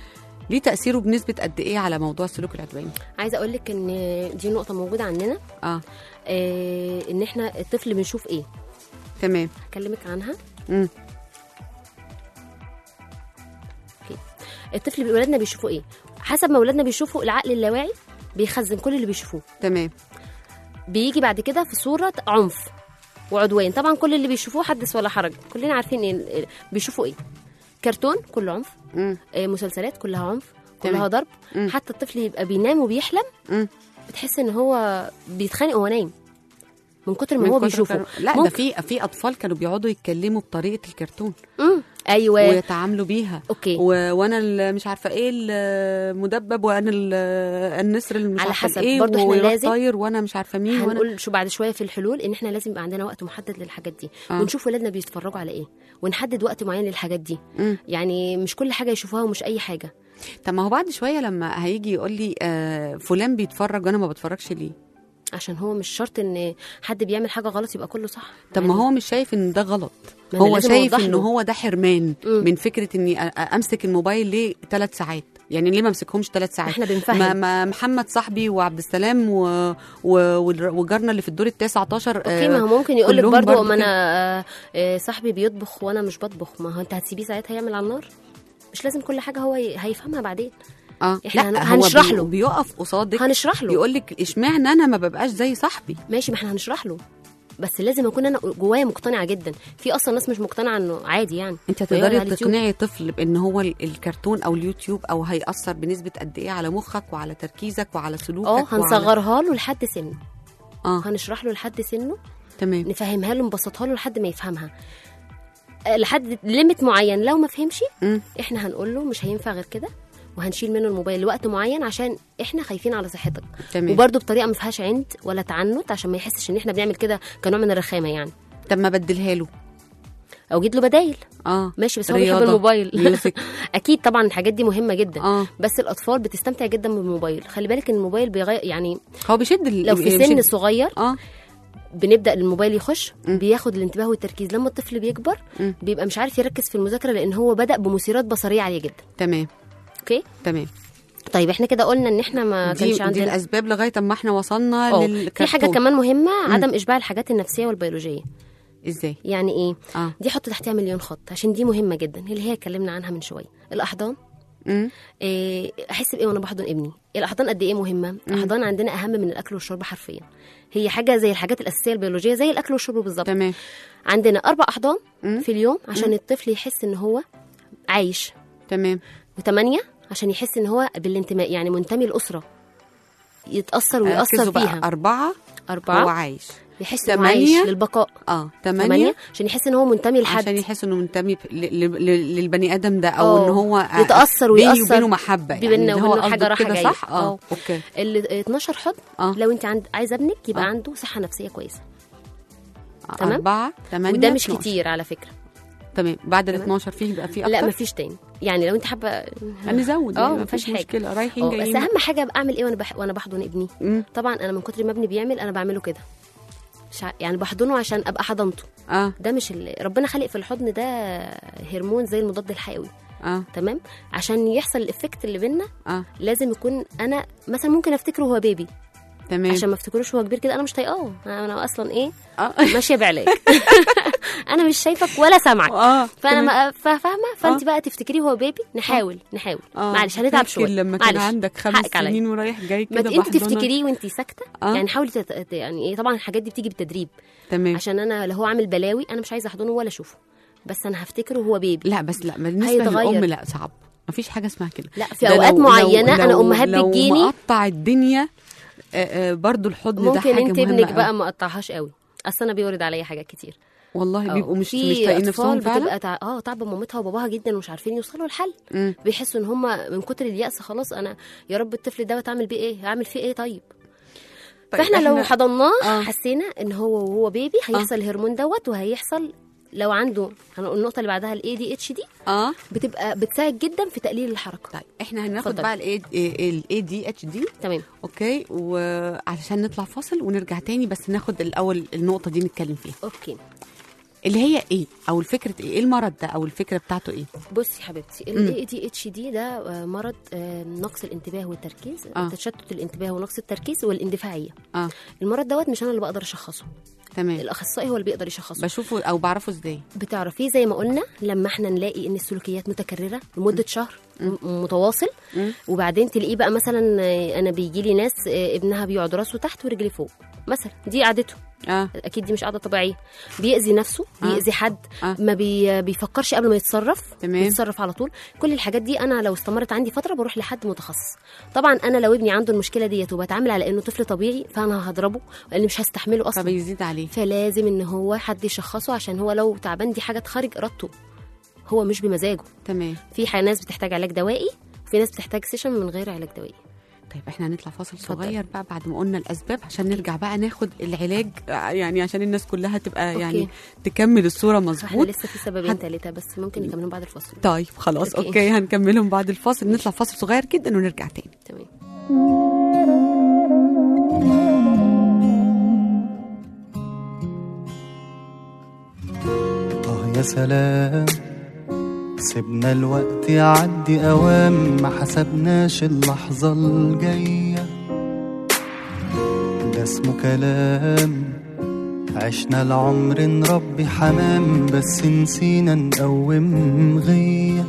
ليه تاثيره بنسبه قد ايه على موضوع السلوك العدواني عايزه اقول لك ان دي نقطه موجوده عندنا اه آه ان احنا الطفل بنشوف ايه تمام هكلمك عنها مم. اوكي الطفل ولادنا بيشوفوا ايه حسب ما ولادنا بيشوفوا العقل اللاواعي بيخزن كل اللي بيشوفوه تمام بيجي بعد كده في صوره عنف وعدوان طبعا كل اللي بيشوفوه حدث ولا حرج كلنا عارفين إيه بيشوفوا ايه كرتون كله عنف مم. آه، مسلسلات كلها عنف تمام. كلها ضرب مم. حتى الطفل يبقى بينام وبيحلم مم. بتحس ان هو بيتخانق وهو نايم من كتر ما من هو كتر بيشوفه كانوا- لا ده ممكن- في في اطفال كانوا بيقعدوا يتكلموا بطريقه الكرتون مم. ايوه ويتعاملوا بيها اوكي و... وانا ال- مش عارفه ايه المدبب وانا ال- النسر اللي مش على عارفة حسب. ايه برضو إحنا ويروح لازم طاير وانا مش عارفه مين وانا هنقول شو بعد شويه في الحلول ان احنا لازم يبقى عندنا وقت محدد للحاجات دي آه. آه. ونشوف ولادنا بيتفرجوا على ايه ونحدد وقت معين للحاجات دي مم. يعني مش كل حاجه يشوفوها ومش اي حاجه طب ما هو بعد شويه لما هيجي يقول لي آه فلان بيتفرج وانا ما بتفرجش ليه عشان هو مش شرط ان حد بيعمل حاجه غلط يبقى كله صح طب ما يعني هو مش شايف ان ده غلط ما أنا هو لازم شايف أوضح ان له. هو ده حرمان مم. من فكره اني أ- أ- امسك الموبايل ليه ثلاث ساعات يعني ليه ما امسكهمش ثلاث ساعات احنا بنفهم. ما, ما محمد صاحبي وعبد السلام و... و... وجارنا اللي في الدور التاسع عشر اوكي ما هو ممكن يقول لك كلهم برضه برضو ما كده. انا آه، آه، صاحبي بيطبخ وانا مش بطبخ ما هو انت هتسيبيه ساعتها يعمل على النار مش لازم كل حاجه هو ي- هيفهمها بعدين اه إحنا هن- لا هو هنشرح بي- له. بيقف قصادك هنشرح له يقول لك اشمعنى انا ما ببقاش زي صاحبي ماشي ما احنا هنشرح له بس لازم اكون انا جوايا مقتنعه جدا في اصلا ناس مش مقتنعه انه عادي يعني انت ويقعد هتقدري على اليوتيوب. تقنعي طفل بان هو ال- الكرتون او اليوتيوب او هيأثر بنسبه قد ايه على مخك وعلى تركيزك وعلى سلوكك اه وعلى- هنصغرها له لحد سنه اه هنشرح له لحد سنه تمام نفهمها له نبسطها له لحد ما يفهمها آه، لحد ليميت معين لو ما فهمش مم. احنا هنقول له مش هينفع غير كده وهنشيل منه الموبايل لوقت معين عشان احنا خايفين على صحتك تمام وبرده بطريقه ما فيهاش عند ولا تعنت عشان ما يحسش ان احنا بنعمل كده كنوع من الرخامه يعني طب ما بدلها له او جيت له بدايل اه ماشي بس هو بيحب رياضة، الموبايل ميوزك. اكيد طبعا الحاجات دي مهمه جدا اه بس الاطفال بتستمتع جدا بالموبايل خلي بالك ان الموبايل بيغير يعني هو بيشد ال- لو في بيشد- سن صغير اه بنبدا الموبايل يخش مم. بياخد الانتباه والتركيز لما الطفل بيكبر مم. بيبقى مش عارف يركز في المذاكره لان هو بدا بمثيرات بصريه عاليه جدا تمام اوكي تمام طيب احنا كده قلنا ان احنا ما دي, كانش دي عندنا الاسباب لغايه اما احنا وصلنا اه للكرتون في حاجه كمان مهمه عدم اشباع الحاجات النفسيه والبيولوجيه ازاي يعني ايه اه دي حط تحتها مليون خط عشان دي مهمه جدا اللي هي اتكلمنا عنها من شويه الاحضان امم إيه، احس بايه وانا بحضن ابني الاحضان قد ايه مهمه الاحضان عندنا اهم من الاكل والشرب حرفيا هي حاجه زي الحاجات الاساسيه البيولوجيه زي الاكل والشرب بالظبط تمام عندنا اربع احضان مم. في اليوم عشان الطفل يحس ان هو عايش تمام وثمانية عشان يحس ان هو بالانتماء يعني منتمي لاسره يتاثر ويأثر ركزوا بقى فيها أربعة هو أربعة عايش يحس انه تمانية. عايش للبقاء اه ثمانية تمانية عشان يحس ان هو منتمي لحد عشان يحس انه منتمي ب- ل- ل- ل- للبني ادم ده او اه. ان هو يتأثر بيني ويأثر. وبينه محبه يعني بيننا اللي هو وبينه حاجة قصده رايحة كده جاية. صح اه اه. اوكي ال 12 حضن اه. لو انت عند عايزه ابنك يبقى اه. عنده صحه نفسيه كويسه تمام. أربعة تمانية وده مش 12. كتير على فكره تمام بعد ال تمام. 12 فيه يبقى فيه أكتر لا مفيش تاني يعني لو انت حابه هنزود اه يعني مفيش مفيش حاجه مشكله رايحين اه بس جايين اهم حاجه ابقى اعمل ايه وانا بح... وانا بحضن ابني مم. طبعا انا من كتر ما ابني بيعمل انا بعمله كده مش ع... يعني بحضنه عشان ابقى حضنته اه ده مش ال... ربنا خلق في الحضن ده هرمون زي المضاد الحيوي اه تمام عشان يحصل الافكت اللي بينا اه لازم يكون انا مثلا ممكن افتكره هو بيبي تمام عشان ما افتكروش هو كبير كده انا مش طايقاه انا اصلا ايه اه ماشيه بعلاج انا مش شايفك ولا سامعك اه فانا تمام. ما فا- فاهمه فانت آه. بقى تفتكريه هو بيبي نحاول نحاول آه. معلش هنتعب فاكر شويه لما كان معلش. عندك خمس حقك عليا. سنين ورايح جاي ما كده ت- انت بحضنك. تفتكريه وانت ساكته آه. يعني حاولي تت... يعني ايه طبعا الحاجات دي بتيجي بالتدريب تمام عشان انا لو هو عامل بلاوي انا مش عايزه احضنه ولا اشوفه بس انا هفتكره هو بيبي لا بس لا بالنسبه هيتغير. للام لا صعب مفيش حاجه اسمها كده لا في ده اوقات لو- معينه لو- انا لو- امهات لو بتجيني مقطع الدنيا آه، آه، برضو الحضن ده ممكن حاجه انت مهمه ابنك أوي. بقى ما قطعهاش قوي اصل انا بيورد عليا حاجات كتير والله بيبقوا مش في مش طايقين نفسهم اطفال فعلا بتبقى تع... اه تعب مامتها وباباها جدا ومش عارفين يوصلوا لحل مم. بيحسوا ان هم من كتر اليأس خلاص انا يا رب الطفل دوت اعمل بيه ايه هعمل فيه ايه طيب طيب فاحنا لو حضناه آه. حسينا ان هو وهو بيبي هيحصل الهرمون دوت وهيحصل لو عنده هنقول النقطه اللي بعدها الاي دي اتش دي اه بتبقى بتساعد جدا في تقليل الحركه طيب احنا هناخد اتفضل. بقى الاي دي اتش دي تمام اوكي وعلشان نطلع فاصل ونرجع تاني بس ناخد الاول النقطه دي نتكلم فيها اوكي اللي هي ايه او الفكره ايه ايه المرض ده او الفكره بتاعته ايه بصي يا حبيبتي مم. ال ADHD ده آه، مرض آه، نقص الانتباه والتركيز آه. تشتت الانتباه ونقص التركيز والاندفاعيه اه المرض دوت مش انا اللي بقدر اشخصه تمام الاخصائي هو اللي بيقدر يشخصه بشوفه او بعرفه ازاي بتعرفيه زي ما قلنا لما احنا نلاقي ان السلوكيات متكرره لمده شهر م- متواصل مم. وبعدين تلاقيه بقى مثلا آه، انا بيجي لي ناس آه، ابنها بيقعد راسه تحت ورجلي فوق مثلا دي قعدته اه اكيد دي مش قاعده طبيعيه بيأذي نفسه آه. بيأذي حد آه. ما بي بيفكرش قبل ما يتصرف تمام. بيتصرف على طول كل الحاجات دي انا لو استمرت عندي فتره بروح لحد متخصص طبعا انا لو ابني عنده المشكله ديت وبتعامل على انه طفل طبيعي فانا هضربه لاني مش هستحمله اصلا فبيزيد عليه فلازم ان هو حد يشخصه عشان هو لو تعبان دي حاجه خارج ارادته هو مش بمزاجه تمام في ح- ناس بتحتاج علاج دوائي وفي ناس بتحتاج سيشن من غير علاج دوائي طيب احنا هنطلع فاصل اتفضل. صغير بقى بعد ما قلنا الاسباب عشان نرجع بقى ناخد العلاج آه، يعني عشان الناس كلها تبقى أوكي. يعني تكمل الصوره احنا مظبوط لسه في سببين حد- ثلاثه بس ممكن نكملهم بعد الفصل طيب خلاص أوكي. اوكي, هنكملهم بعد الفاصل نطلع فاصل صغير جدا ونرجع تاني تمام آه يا سلام سيبنا الوقت يعدي أوام ما حسبناش اللحظة الجاية ده اسمه كلام عشنا العمر نربي حمام بس نسينا نقوم غيه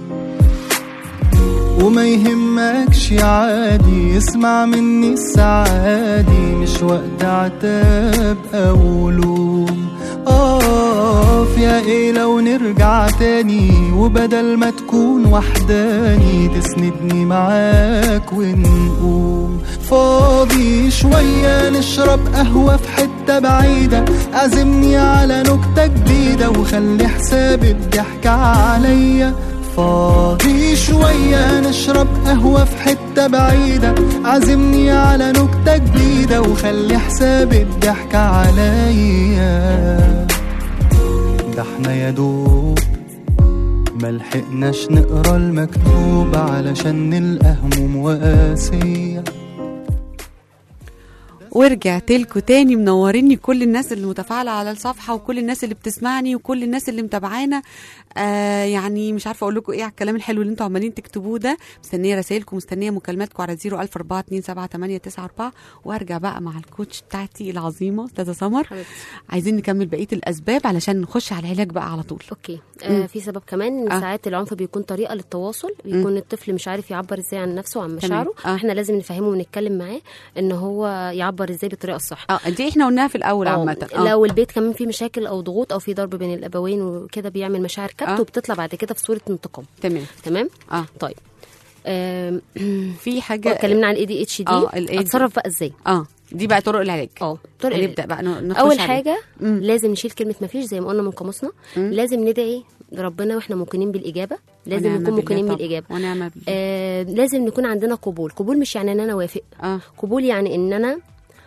وما يهمكش عادي اسمع مني السعادي مش وقت عتاب او لوم اقف يا ايه لو نرجع تاني وبدل ما تكون وحداني تسندني معاك ونقوم فاضي شوية نشرب قهوة في حتة بعيدة عزمني على نكتة جديدة وخلي حساب الضحك عليا فاضي شوية نشرب قهوة في حتة بعيدة عزمني على نكتة جديدة وخلي حساب الضحك عليا ده احنا يا دوب ملحقناش نقرا المكتوب علشان نلقى هموم وقاسيه ورجعت لكم تاني منوريني كل الناس اللي متفاعله على الصفحه وكل الناس اللي بتسمعني وكل الناس اللي متابعانا آه يعني مش عارفه اقول لكم ايه على الكلام الحلو اللي انتوا عمالين تكتبوه ده مستنيه رسائلكم مستنيه مكالماتكم على 004277894 وارجع بقى مع الكوتش بتاعتي العظيمه استاذه سمر حبيبتي عايزين نكمل بقيه الاسباب علشان نخش على العلاج بقى على طول اوكي آه في سبب كمان ان آه. ساعات العنف بيكون طريقه للتواصل بيكون الطفل مش عارف يعبر ازاي عن نفسه وعن تمام. مشاعره آه. احنا لازم نفهمه ونتكلم معاه ان هو يعبر ازاي بالطريقه الصح اه دي احنا قلناها في الاول أو عامه لو البيت كمان فيه مشاكل او ضغوط او في ضرب بين الابوين وكده بيعمل مشاعر كبت آه. وبتطلع بعد كده في صوره انتقام تمام تمام اه طيب آم، في حاجه اتكلمنا عن الاي دي اتش دي آه، ال ADHD. اتصرف بقى ازاي اه دي بقى طرق العلاج اه طرق هنبدا بقى ن- نخش اول عليه. حاجه مم. لازم نشيل كلمه ما فيش زي ما قلنا من قاموسنا لازم ندعي ربنا واحنا موقنين بالاجابه لازم ونعم نكون بالله موقنين طبعا. بالاجابه ونعم بالله آه لازم نكون عندنا قبول قبول مش يعني ان انا وافق اه قبول يعني ان انا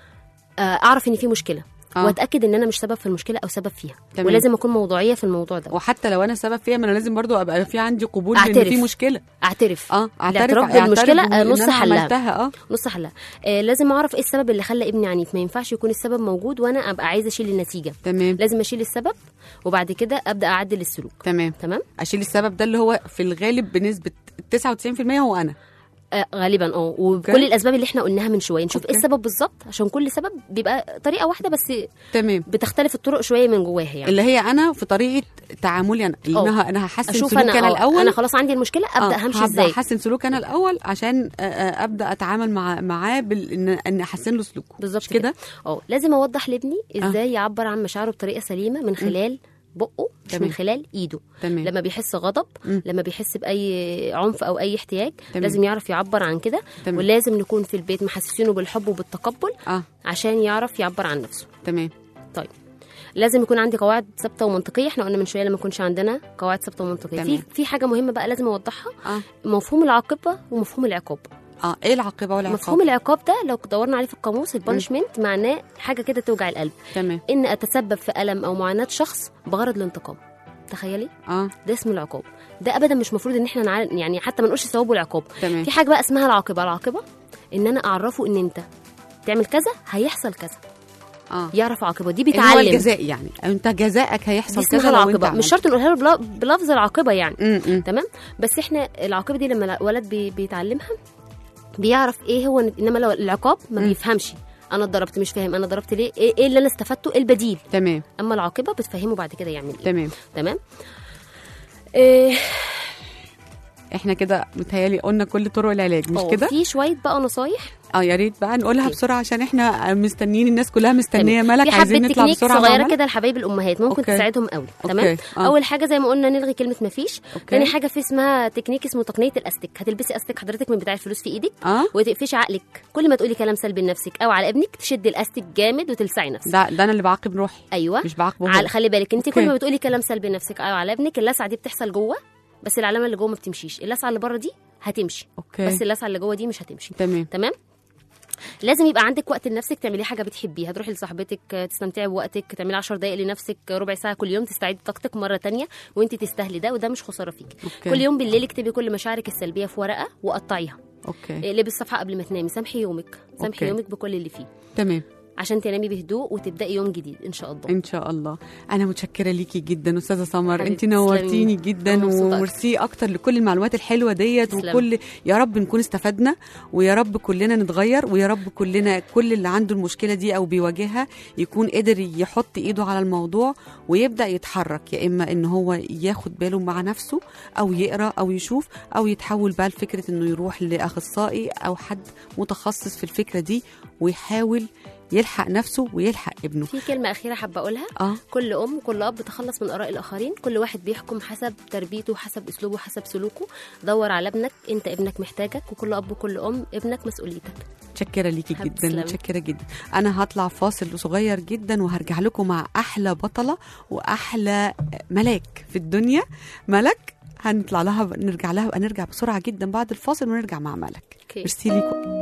آه اعرف ان في مشكله آه. واتاكد ان انا مش سبب في المشكله او سبب فيها تمام. ولازم اكون موضوعيه في الموضوع ده وحتى لو انا سبب فيها ما انا لازم برضو ابقى في عندي قبول ان أعترف. في مشكله اعترف اه الاعتراف أعترف بالمشكله إن آه، نص أنا حلها عملتها اه نص حلها آه لازم اعرف ايه السبب اللي خلى ابني عنيف ما ينفعش يكون السبب موجود وانا ابقى عايزه اشيل النتيجه تمام لازم اشيل السبب وبعد كده ابدا اعدل السلوك تمام تمام اشيل السبب ده اللي هو في الغالب بنسبه 99% هو انا آه غالبا اه وكل أوكي. الاسباب اللي احنا قلناها من شويه نشوف ايه أوكي. السبب بالظبط عشان كل سبب بيبقى طريقه واحده بس تمام بتختلف الطرق شويه من جواها يعني اللي هي انا في طريقه تعاملي انا اللي أه. انا انا هحسن اشوف سلوك انا انا آه، الاول انا خلاص عندي المشكله ابدا آه، همشي هبدأ ازاي احسن سلوك انا الاول عشان آه، آه، ابدا اتعامل مع معاه بال... ان ان احسن له سلوكه بالظبط مش كده اه لازم اوضح لابني ازاي يعبر عن مشاعره بطريقه سليمه من خلال بقه مش تمام. من خلال ايده تمام لما بيحس غضب مم. لما بيحس باي عنف او اي احتياج تمام. لازم يعرف يعبر عن كده تمام. ولازم نكون في البيت محسسينه بالحب وبالتقبل اه عشان يعرف يعبر عن نفسه تمام طيب لازم يكون عندي قواعد ثابته ومنطقيه احنا قلنا من شويه لما يكونش عندنا قواعد ثابته ومنطقيه في تمام. في حاجه مهمه بقى لازم اوضحها اه مفهوم العاقبه ومفهوم العقاب اه ايه العاقبه والعقاب مفهوم العقاب ده لو دورنا عليه في القاموس البانشمنت معناه حاجه كده توجع القلب تمام ان اتسبب في الم او معاناه شخص بغرض الانتقام تخيلي اه ده اسمه العقاب ده ابدا مش مفروض ان احنا نعال... يعني حتى ما نقولش ثواب والعقاب تمام في حاجه بقى اسمها العاقبه العاقبه ان انا اعرفه ان انت تعمل كذا هيحصل كذا اه يعرف عواقبها دي اللي هو بيتعلم الجزاء يعني انت جزائك هيحصل دي كذا اسمها لو انت العاقبه مش عملت. شرط نقولها له بلا- بلفظ العاقبه يعني م- م. تمام بس احنا العاقبه دي لما الولد بي بيتعلمها بيعرف ايه هو انما لو العقاب ما مم. بيفهمش انا اتضربت مش فاهم انا ضربت ليه ايه إيه اللي انا استفدته ايه البديل تمام اما العاقبه بتفهمه بعد كده يعمل ايه تمام تمام إيه احنا كده متهيالي قلنا كل طرق العلاج مش اه، كده في شويه بقى نصايح اه يا ريت بقى نقولها اوكي. بسرعه عشان احنا مستنيين الناس كلها مستنيه تمام. ملك في عايزين حبه نطلع تكنيك بسرعه مع صغيره ملك. كده لحبايب الامهات ممكن اوكي. تساعدهم قوي تمام أوكي. آه. اول حاجه زي ما قلنا نلغي كلمه مفيش اوكي تاني حاجه في اسمها تكنيك اسمه تقنيه الاستك هتلبسي استك حضرتك من بتاع الفلوس في ايدك اه وتقفشي عقلك كل ما تقولي كلام سلبي لنفسك او على ابنك تشدي الاستك جامد وتلسعي نفسك ده ده انا اللي بعاقب روحي ايوه مش بعاقبه على هو. خلي بالك انت أوكي. كل ما بتقولي كلام سلبي لنفسك او على ابنك اللسعه دي بتحصل جوه بس العلامه اللي جوه ما بتمشيش اللسعه اللي بره دي هتمشي اوكي بس اللسعه اللي جوه دي مش هتمشي تمام تمام لازم يبقى عندك وقت لنفسك تعملي حاجه بتحبيها تروحي لصاحبتك تستمتعي بوقتك تعملي 10 دقائق لنفسك ربع ساعه كل يوم تستعيدي طاقتك مره تانية وانت تستاهلي ده وده مش خساره فيكي اوكي كل يوم بالليل اكتبي كل مشاعرك السلبيه في ورقه وقطعيها اوكي اقلبي الصفحه قبل ما تنامي سامحي يومك سامحي أوكي. يومك بكل اللي فيه تمام عشان تنامي بهدوء وتبداي يوم جديد ان شاء الله ان شاء الله انا متشكره ليكي جدا استاذه سمر حبيبتي، انت نورتيني تسلمي. جدا أنا مبسوطة أكتر. وميرسي اكتر لكل المعلومات الحلوه ديت تسلمي. وكل يا رب نكون استفدنا ويا رب كلنا نتغير ويا رب كلنا كل اللي عنده المشكله دي او بيواجهها يكون قدر يحط ايده على الموضوع ويبدا يتحرك يا اما ان هو ياخد باله مع نفسه او يقرا او يشوف او يتحول بقى لفكره انه يروح لاخصائي او حد متخصص في الفكره دي ويحاول يلحق نفسه ويلحق ابنه في كلمه اخيره حابه اقولها اه كل ام وكل اب تخلص من اراء الاخرين كل واحد بيحكم حسب تربيته حسب اسلوبه حسب سلوكه دور على ابنك انت ابنك محتاجك وكل اب وكل ام ابنك مسؤوليتك متشكره ليكي حبيبتي جدا تسلمي. متشكره جدا انا هطلع فاصل صغير جدا وهرجع لكم مع احلى بطله واحلى ملاك في الدنيا ملك هنطلع لها نرجع لها هنرجع بسرعه جدا بعد الفاصل ونرجع مع ملك اوكي ميرسي ليكم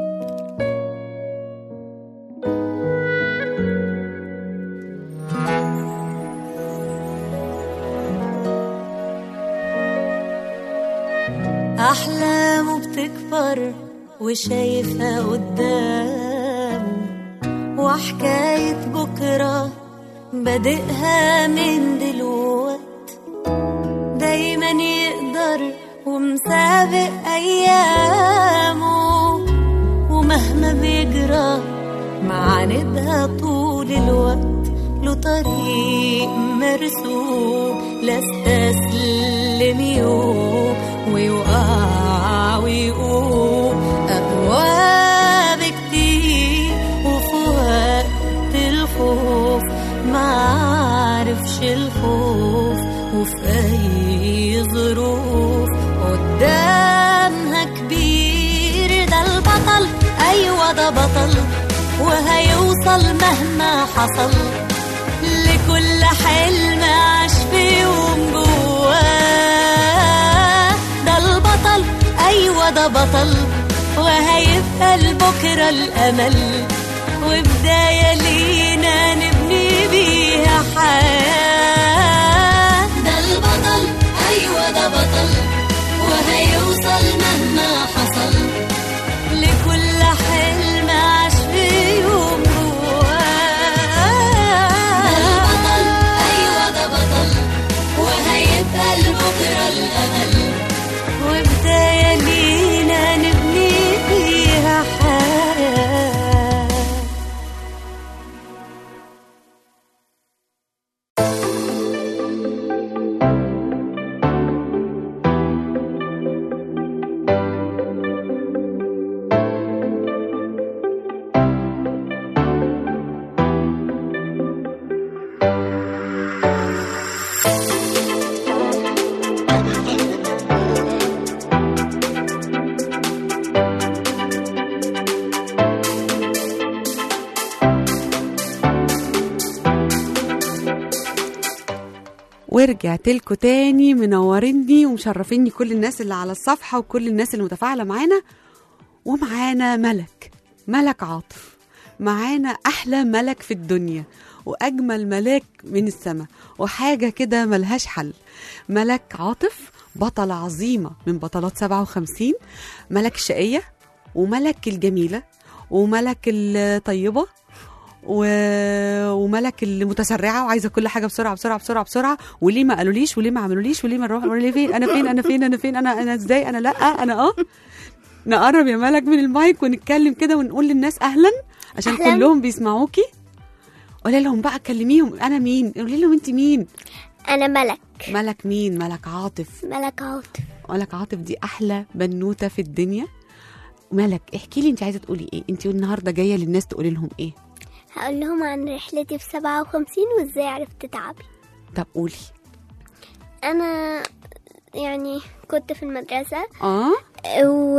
أحلامه بتكبر وشايفها قدام وحكاية بكرة بادئها من دلوقت دايما يقدر ومسابق أيامه ومهما بيجرى معاندها طول الوقت له طريق مرسوم لا استسلم يوم ويقع ويقوم أقوى بكتير وفي وقت الخوف معرفش الخوف وفي أي ظروف قدامها كبير ده البطل أيوة ده بطل وهيوصل مهما حصل لكل حلم عاش في يوم جواه ده البطل أيوة ده بطل وهيبقى لبكرة الأمل وبداية لينا نبني بيها حياة ده البطل أيوة ده بطل وهيوصل مهما حصل لكل حلم عاش في يوم جواه ده البطل أيوة ده بطل وهيبقى لبكرة الأمل وبداية لينا نبني فيها حياة ورجعت لكم تاني منوريني ومشرفيني كل الناس اللي على الصفحه وكل الناس اللي متفاعله معانا ومعانا ملك ملك عاطف معانا احلى ملك في الدنيا واجمل ملاك من السماء وحاجه كده ملهاش حل ملك عاطف بطلة عظيمة من بطلات 57 ملك الشقية وملك الجميلة وملك الطيبة و... وملك المتسرعه وعايزه كل حاجه بسرعه بسرعه بسرعه بسرعه وليه ما قالوليش وليه ما عملوليش وليه ما نروح وليه فين انا فين انا فين انا فين انا انا ازاي انا لا انا اه نقرب يا ملك من المايك ونتكلم كده ونقول للناس اهلا عشان أهلاً. كلهم بيسمعوكي قولي لهم بقى كلميهم انا مين قولي لهم انت مين انا ملك ملك مين ملك عاطف ملك عاطف ملك عاطف دي احلى بنوته في الدنيا ملك احكي لي انت عايزه تقولي ايه انت النهارده جايه للناس تقولي لهم ايه هقول لهم عن رحلتي في سبعة وخمسين وازاي عرفت تعبي طب قولي انا يعني كنت في المدرسة اه و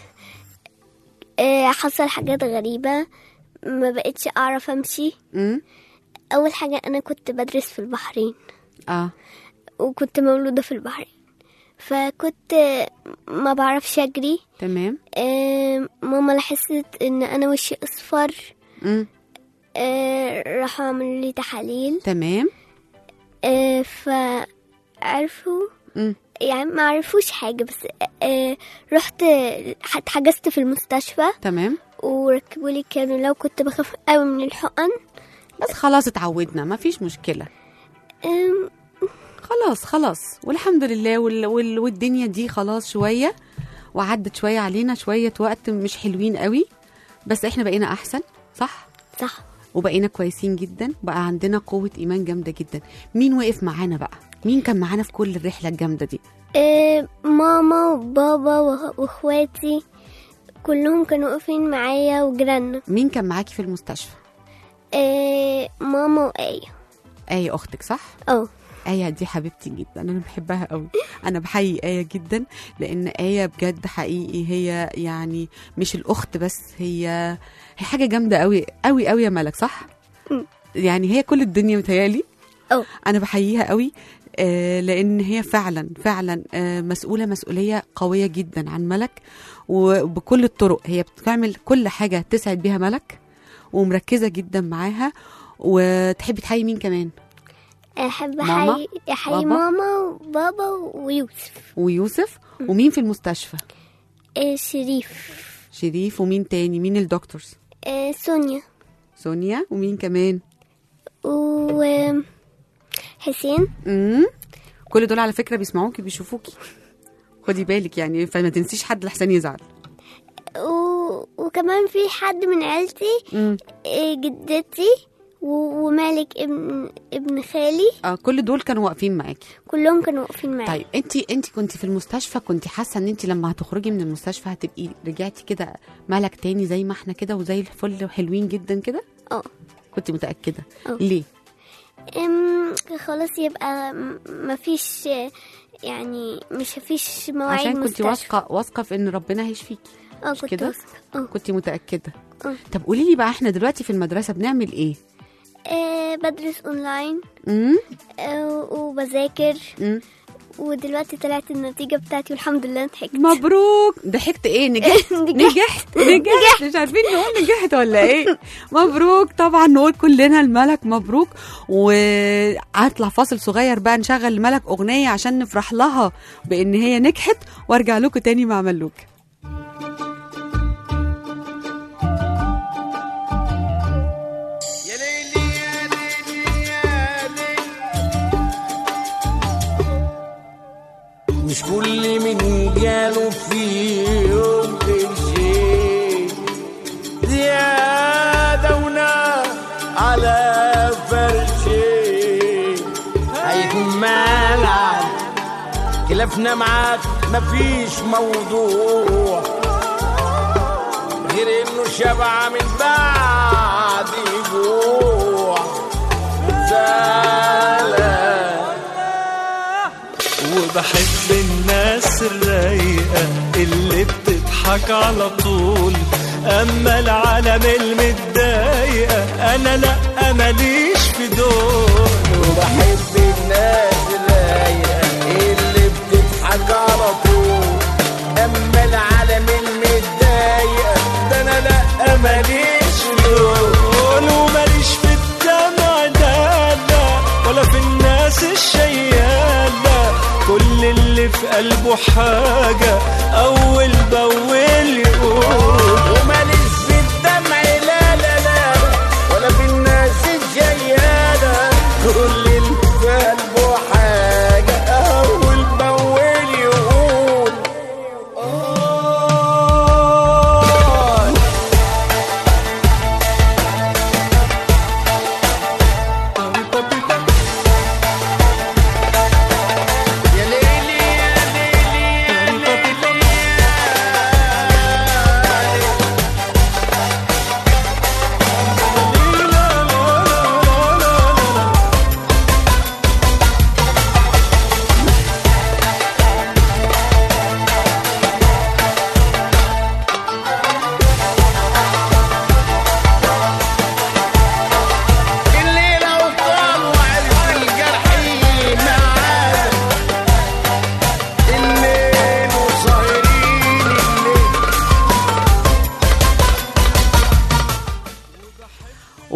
آه، حصل حاجات غريبة ما بقتش اعرف امشي امم اول حاجة انا كنت بدرس في البحرين اه وكنت مولودة في البحرين فكنت ما بعرفش اجري تمام آه، ماما لاحظت ان انا وشي اصفر امم آه، راحوا عملوا لي تحاليل تمام آه، فعرفوا امم يعني ما عرفوش حاجة بس آه، رحت اتحجزت في المستشفى تمام وركبوا لي كانوا لو كنت بخاف قوي من الحقن بس خلاص اتعودنا ما فيش مشكله آم، خلاص خلاص والحمد لله وال... وال... والدنيا دي خلاص شويه وعدت شويه علينا شويه وقت مش حلوين قوي بس احنا بقينا احسن صح صح وبقينا كويسين جدا بقى عندنا قوه ايمان جامده جدا مين وقف معانا بقى مين كان معانا في كل الرحله الجامده دي آه، ماما وبابا وأخ- واخواتي كلهم كانوا واقفين معايا وجيراننا مين كان معاكي في المستشفى آه، ماما وآية آية أختك صح؟ اه آية دي حبيبتي جدا أنا بحبها قوي أنا بحيي آية جدا لأن آية بجد حقيقي هي يعني مش الأخت بس هي هي حاجة جامدة قوي قوي قوي يا ملك صح؟ مم. يعني هي كل الدنيا متهيألي اه أنا بحييها قوي آه، لأن هي فعلا فعلا آه، مسؤولة مسؤولية قوية جدا عن ملك وبكل الطرق هي بتعمل كل حاجة تسعد بيها ملك ومركزة جدا معاها وتحبي تحيي مين كمان؟ احب ماما؟ احيي احيي بابا؟ ماما وبابا ويوسف ويوسف ومين في المستشفى آه، شريف شريف ومين تاني مين الدكتورز آه، سونيا سونيا ومين كمان و حسين امم كل دول على فكره بيسمعوكي بيشوفوكي خدي بالك يعني فما تنسيش حد لحسن يزعل و... وكمان في حد من عيلتي امم آه، جدتي و... ومالك ابن ابن خالي آه كل دول كانوا واقفين معاكي كلهم كانوا واقفين معايا طيب انت انت كنت في المستشفى كنت حاسه ان انت لما هتخرجي من المستشفى هتبقي رجعتي كده ملك تاني زي ما احنا كده وزي الفل وحلوين جدا كده اه كنت متاكده اه. ليه أم، خلاص يبقى م- مفيش آه، يعني مش مفيش مواعيد عشان كنت مستشفى. واثقه واثقه في ان ربنا هيشفيكي اه مش كنت كده؟ واثقة. اه كنت متاكده اه. طب قولي لي بقى احنا دلوقتي في المدرسه بنعمل ايه آه، بدرس اونلاين امم آه، وبذاكر امم ودلوقتي طلعت النتيجة بتاعتي والحمد لله ضحكت مبروك ضحكت ايه نجحت نجحت نجحت مش عارفين نقول نجحت ولا ايه مبروك طبعا نقول كلنا الملك مبروك وهطلع فاصل صغير بقى نشغل الملك اغنيه عشان نفرح لها بان هي نجحت وارجع لكم تاني مع ملوك يا ليلي يا ليلي يا ليلي مش كل من جاله في يوم قرشين زيادة ونار على فرشين هيكون ملعب خلافنا معاك مفيش موضوع غير انه شبع من بعد جوع زعلان وبحب الناس الرايقة اللي بتضحك على طول أما العالم المتضايقة أنا لأ ماليش في دول وبحب الناس الرايقة اللي بتضحك على طول اما العالم المتضايقة ده انا لا ماليش دول وماليش في الدمع لا لا ولا في الناس الشيالة كل اللي في قلبه حاجة أول بأول يقول وماليش في الدمع لا لا لا ولا في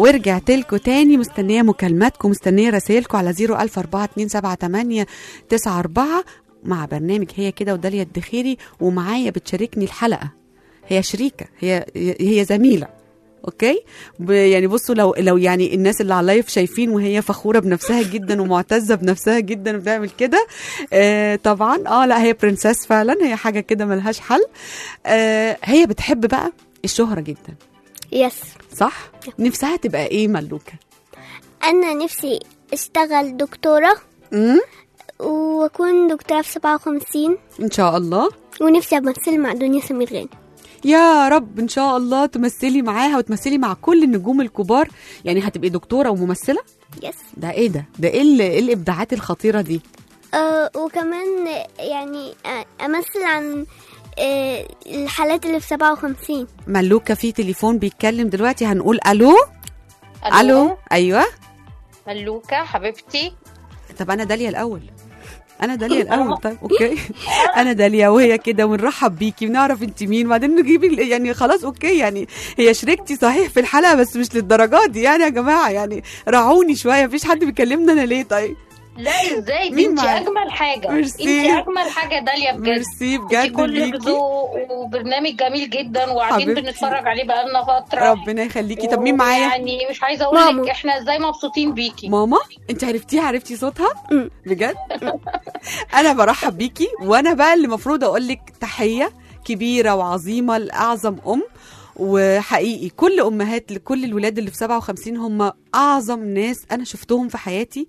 ورجعت لكم تاني مستنيه مكالماتكم مستنيه رسائلكم على 004278994 مع برنامج هي كده وداليا الدخيري ومعايا بتشاركني الحلقه هي شريكه هي هي زميله اوكي ب- يعني بصوا لو لو يعني الناس اللي على اللايف شايفين وهي فخوره بنفسها جدا ومعتزه بنفسها جدا وبتعمل كده آه طبعا اه لا هي برنسس فعلا هي حاجه كده ملهاش حل آه هي بتحب بقى الشهره جدا يس صح نفسها تبقى ايه ملوكه أنا نفسي أشتغل دكتورة امم وأكون دكتورة في سبعة وخمسين ان شاء الله ونفسي أمثل مع دنيا سمير غانم يا رب ان شاء الله تمثلي معاها وتمثلي مع كل النجوم الكبار يعني هتبقي دكتوره وممثله يس ده ايه ده ده ايه ال- إيه الابداعات الخطيره دي أه وكمان يعني آه، أمثل عن آه، الحالات اللي في سبعة وخمسين ملوكه في تليفون بيتكلم دلوقتي هنقول الو الو ايوه ملوكة حبيبتي طب انا داليا الاول انا داليا الاول طيب اوكي انا داليا وهي كده ونرحب بيكي ونعرف انت مين وبعدين نجيب ال- يعني خلاص اوكي يعني هي شريكتي صحيح في الحلقه بس مش للدرجات دي يعني يا جماعه يعني راعوني شويه مفيش حد بيكلمنا انا ليه طيب لا ازاي مين انت معاك؟ اجمل حاجة ميرسي. انت اجمل حاجة داليا بجد ميرسي انت بجد كلك ليكي ذوق وبرنامج جميل جدا وقاعدين حبيبتي. بنتفرج عليه بقالنا فترة ربنا يخليكي طب مين معايا يعني مش عايزة اقول ماما. لك احنا ازاي مبسوطين بيكي ماما انت عرفتيها عرفتي صوتها مم. بجد انا برحب بيكي وانا بقى اللي المفروض اقول لك تحيه كبيره وعظيمه لاعظم ام وحقيقي كل امهات لكل الولاد اللي في 57 هم اعظم ناس انا شفتهم في حياتي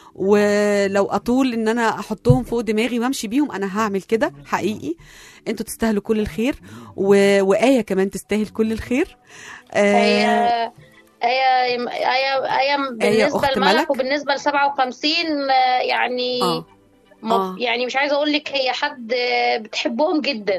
ولو اطول ان انا احطهم فوق دماغي وامشي بيهم انا هعمل كده حقيقي انتوا تستاهلوا كل الخير و... وايه كمان تستاهل كل الخير هي آه هي هي هي بالنسبة أخت لملك ملك؟ وبالنسبة ل 57 آه، يعني آه. مف- آه. يعني مش عايزة اقول لك هي حد آه، بتحبهم جدا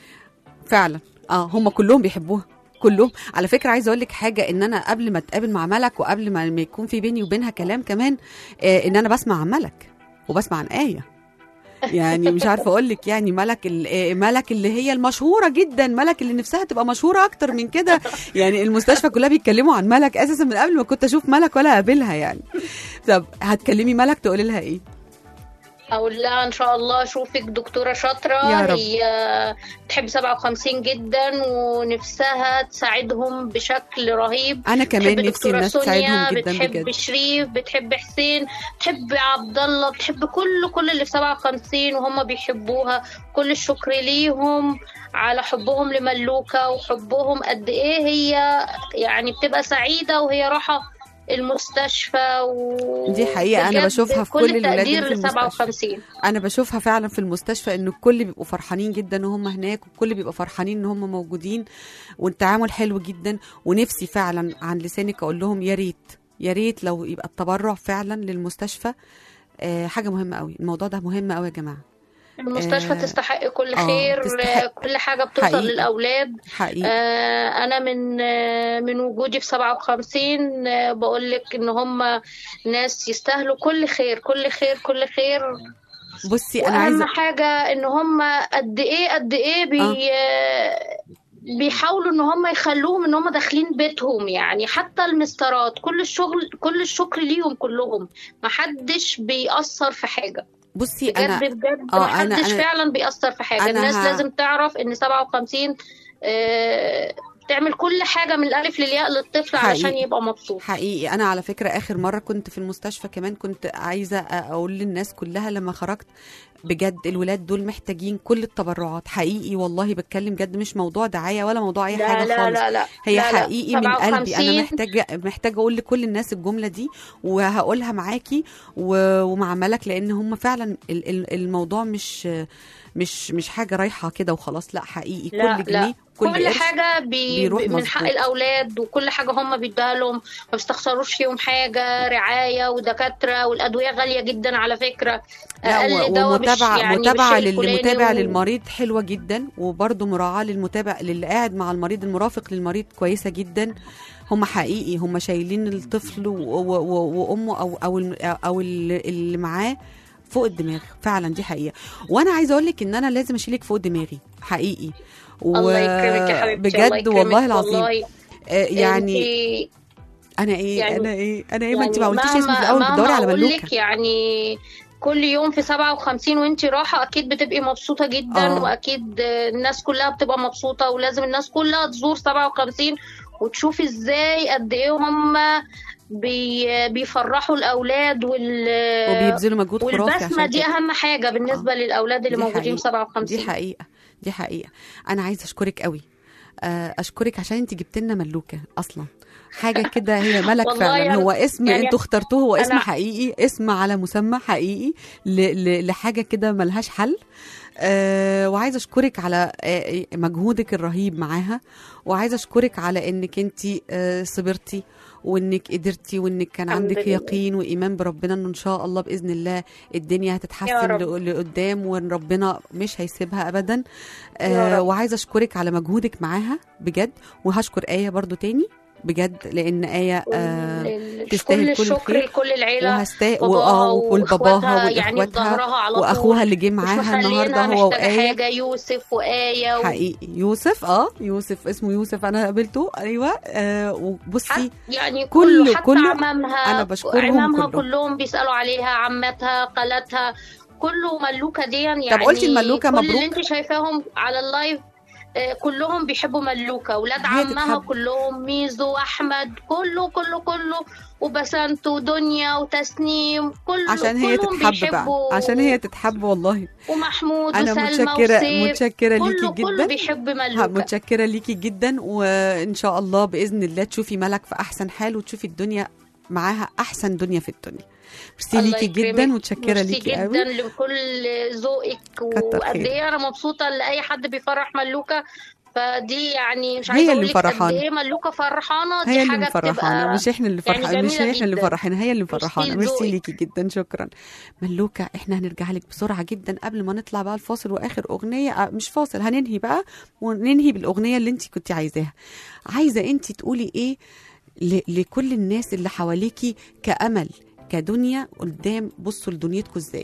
فعلا اه هم كلهم بيحبوها كلهم على فكره عايزه اقول لك حاجه ان انا قبل ما اتقابل مع ملك وقبل ما ما يكون في بيني وبينها كلام كمان آه ان انا بسمع عن ملك وبسمع عن ايه يعني مش عارفه اقول لك يعني ملك ال- آه، ملك اللي هي المشهوره جدا ملك اللي نفسها تبقى مشهوره اكتر من كده يعني المستشفى كلها بيتكلموا عن ملك اساسا من قبل ما كنت اشوف ملك ولا اقابلها يعني طب هتكلمي ملك تقولي لها ايه اقول لها ان شاء الله اشوفك دكتوره شاطره يا رب. هي بتحب 57 جدا ونفسها تساعدهم بشكل رهيب انا كمان بتحب نفسي دكتورة الناس سونيا تساعدهم جدا بتحب بجد شريف بتحب حسين بتحب عبد الله بتحب كل كل اللي في 57 وهم بيحبوها كل الشكر ليهم على حبهم لملوكة وحبهم قد ايه هي يعني بتبقى سعيدة وهي رايحة المستشفى و... دي حقيقة أنا بجد بشوفها في كل الولاد اللي التقدير في ل المستشفى. 57 انا بشوفها فعلا في المستشفى ان الكل بيبقوا فرحانين جدا وهم هناك والكل بيبقى فرحانين ان هم موجودين والتعامل حلو جدا ونفسي فعلا عن لسانك اقول لهم يا ريت يا ريت لو يبقى التبرع فعلا للمستشفى آه حاجه مهمه قوي الموضوع ده مهم قوي يا جماعه المستشفى آه، تستحق كل آه، خير تستحق. كل حاجة بتوصل حقيقي. للأولاد حقيقي آه، أنا من آه، من وجودي في 57 آه، بقول لك إن هم ناس يستاهلوا كل خير كل خير كل خير بصي انا وأهم عايزه حاجة إن هم قد إيه قد إيه بي آه، بيحاولوا ان هم يخلوهم ان هم داخلين بيتهم يعني حتى المسترات كل الشغل كل الشكر ليهم كلهم ما حدش بيأثر في حاجة بصي بجد انا بجد آه، ما أنا- حدش أنا- فعلا بيأثر في حاجة أنا الناس ه- لازم تعرف ان 57 آه، تعمل كل حاجة من الألف للياء للطفل علشان حقيقي. يبقى مبسوط حقيقي انا على فكره اخر مره كنت في المستشفى كمان كنت عايزه اقول للناس كلها لما خرجت بجد الولاد دول محتاجين كل التبرعات حقيقي والله بتكلم جد مش موضوع دعايه ولا موضوع اي لا حاجه لا خالص لا لا هي لا لا. حقيقي من قلبي انا 57 محتاجه محتاجه اقول لكل الناس الجمله دي وهقولها معاكي و- ومع ملك لان هم فعلا ال- ال- الموضوع مش مش مش حاجه رايحه كده وخلاص لا حقيقي لا كل لا جنيه كل, كل قرش حاجة بي بيروح من حق مظبوط. الأولاد وكل حاجة هم بيدوها لهم ما بيستخسروش فيهم حاجة رعاية ودكاترة والأدوية غالية جدا على فكرة لا أقل و- دواء مش ومتابعه يعني متابعه بالشيء الفلاني للمتابع و- للمريض حلوه جدا وبرده مراعاه للمتابع للي قاعد مع المريض المرافق للمريض كويسه جدا هم حقيقي هم شايلين الطفل و- و- و- وامه او او الم- او اللي اللي معاه فوق الدماغ فعلا دي حقيقه وانا عايزه اقول لك ان انا لازم اشيلك فوق دماغي حقيقي الله يكرمك يا حبيبتي الله بجد يكرمك والله العظيم والله آه، يعني انتي انا ايه يعني- انا ايه انا ايه ما انت ما يعني قلتيش اسمي في مهما- الاول مهما بتدوري على أقول ملوكه لك يعني كل يوم في 57 وانت رايحه اكيد بتبقي مبسوطه جدا آه. واكيد الناس كلها بتبقى مبسوطه ولازم الناس كلها تزور 57 وتشوف ازاي قد ايه هم بي بيفرحوا الاولاد وال وبيبذلوا مجهود خرافي والبسمه عشان دي كده. اهم حاجه بالنسبه للاولاد اللي دي موجودين في حقيقة. 57 دي حقيقه دي حقيقه انا عايزه اشكرك قوي آه، اشكرك عشان انت جبت لنا ملوكه اصلا حاجه كده هي ملك والله فعلا يعني- هو اسم يعني انتوا اخترتوه هو اسم أنا- حقيقي اسم على مسمى حقيقي ل- ل- لحاجه كده ملهاش حل أه وعايزه اشكرك على آه، مجهودك الرهيب معاها وعايزه اشكرك على انك انت أه صبرتي وانك قدرتي وانك كان الحمد عندك لله. يقين وايمان بربنا انه ان شاء الله باذن الله الدنيا يا هتتحسن رب. ل- لقدام وان ربنا مش هيسيبها ابدا يا آه رب. وعايزه اشكرك على مجهودك معاها بجد وهشكر ايه برضو تاني بجد لان ايه آه كل تستاهل كل الشكر الخير لكل العيله وهستا باباها والباباها وإخواتها يعني في والاخواتها ظهرها على طول. واخوها اللي جه مش معاها النهارده مخلينها هو محتاجة وايه حاجة يوسف وآية و... حقيقي يوسف اه يوسف اسمه يوسف انا قابلته ايوه آه وبصي يعني كله- كله حتى كله عمامها أنا بشكرهم عمامها كلهم. كلهم بيسألوا عليها عماتها خالاتها كله ملوكة دي يعني قلتي الملوكة كل مبروك. اللي انت شايفاهم على اللايف آه، كلهم بيحبوا ملوكة ولاد هي عمها تتحب. كلهم ميزو واحمد كله كله كله وبسنت ودنيا وتسنيم كله عشان هي كلهم تتحب بيحبوا بقى عشان هي تتحب والله ومحمود انا وسلمى متشكره وسيف متشكره كله ليكي كله جدا بيحب ها، ملوكة متشكره ليكي جدا وان شاء الله باذن الله تشوفي ملك في احسن حال وتشوفي الدنيا معاها احسن دنيا في الدنيا ميرسي الله ليكي يكرمك. جدا متشكره ميرسي ليكي جدا قوي لكل ذوقك كتر وقد خيرك. ايه انا مبسوطه لاي حد بيفرح ملوكه فدي يعني مش هي عايزه اللي اقول لك قد مفرحانة. ايه ملوكه فرحانه دي هي اللي حاجه مفرحانا بتبقى مش احنا اللي يعني فرحانه مش جميلة احنا اللي جدا. فرحانه هي اللي ميرسي مفرحانا ميرسي لذوقك. ليكي جدا شكرا ملوكه احنا هنرجع لك بسرعه جدا قبل ما نطلع بقى الفاصل واخر اغنيه آه، مش فاصل هننهي بقى وننهي بالاغنيه اللي انت كنت عايزاها عايزه انت تقولي ايه ل- لكل الناس اللي حواليكي كامل كدنيا قدام بصوا لدنيتكم ازاي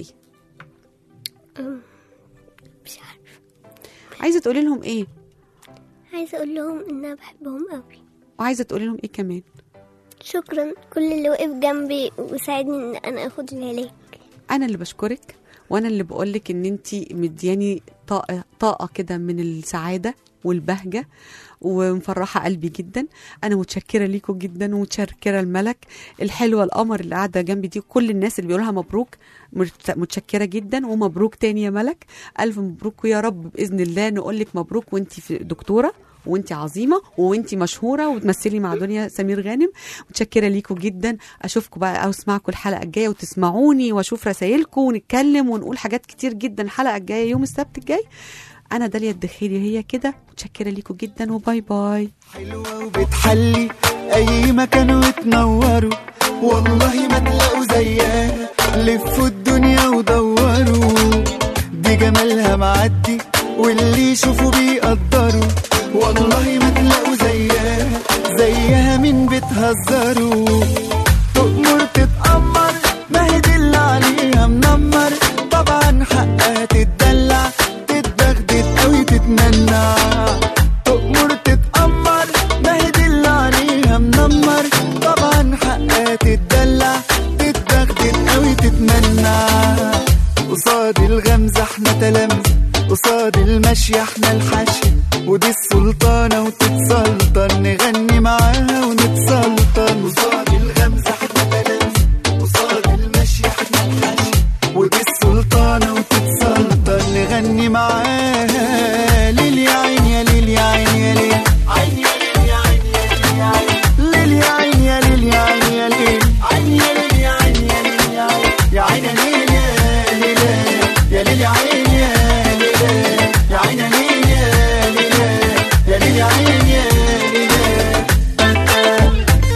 مش عارفة عايزه تقولي لهم ايه عايزة أقول لهم إن أنا بحبهم أوي وعايزه تقولي لهم ايه كمان شكرا كل اللي وقف جنبي وساعدني إن أنا أخد العلاج انا اللي بشكرك وانا اللي بقولك ان انت مدياني طاقه طاقه كده من السعاده والبهجه ومفرحه قلبي جدا انا متشكره ليكم جدا ومتشكره الملك الحلوه القمر اللي قاعده جنبي دي كل الناس اللي بيقولها مبروك مت- متشكره جدا ومبروك تاني يا ملك الف مبروك ويا رب باذن الله نقول لك مبروك وانت في دكتوره وانت عظيمه وانت مشهوره وتمثلي مع دنيا سمير غانم متشكره ليكم جدا اشوفكم بقى او اسمعكم الحلقه الجايه وتسمعوني واشوف رسايلكم ونتكلم ونقول حاجات كتير جدا الحلقه الجايه يوم السبت الجاي انا داليا الدخيلي هي كده متشكره ليكم جدا وباي باي حلوة وبتحلي أي مكان وتنوروا والله ما تلاقوا زيها لفوا الدنيا ودوروا دي جمالها معدي واللي يشوفوا بيقدروا والله ما تلاقوا زيها زيها مين بتهزروا تؤمر تتأمر ما هي دي اللي عليها منمر طبعا حقها تتدلع تتدغدغ قوي تتمنع تؤمر تتأمر ما هي دي اللي عليها منمر طبعا حقها تتدلع تتدغدغ قوي تتمنع قصاد الغمزة احنا تلامذة قصاد المشي احنا الحشي ودي السلطانة وتتسلطن نغني معاها ونتسلطن قصاد الغمزة احنا تلامذة قصاد المشي احنا الحشي ودي السلطانة وتتسلطن نغني معاها ليل يا عين يا ليل يا عين يا ليل عين يا ليل يا عين يا ليل يا عين ليل يا ليل يا ليل يا عين يا ليل يا عين يا عين يا ليل يا عين يا ليل يا ليل يا ليل يا عين يا ليل يا عين يا ليل يا ليل يا عين يا ليل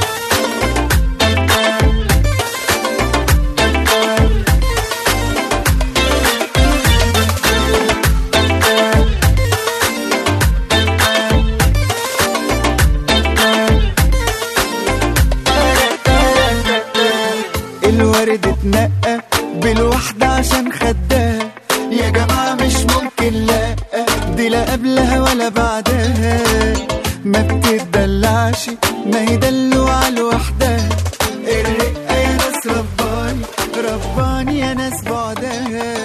الورد اتنقى بالوحدة عشان خدها يا جماعة مش ممكن لا دي لا قبلها ولا بعدها ما بتدلعش ما يدلوع لوحدها الرقة يا ناس رباني رباني يا ناس بعدها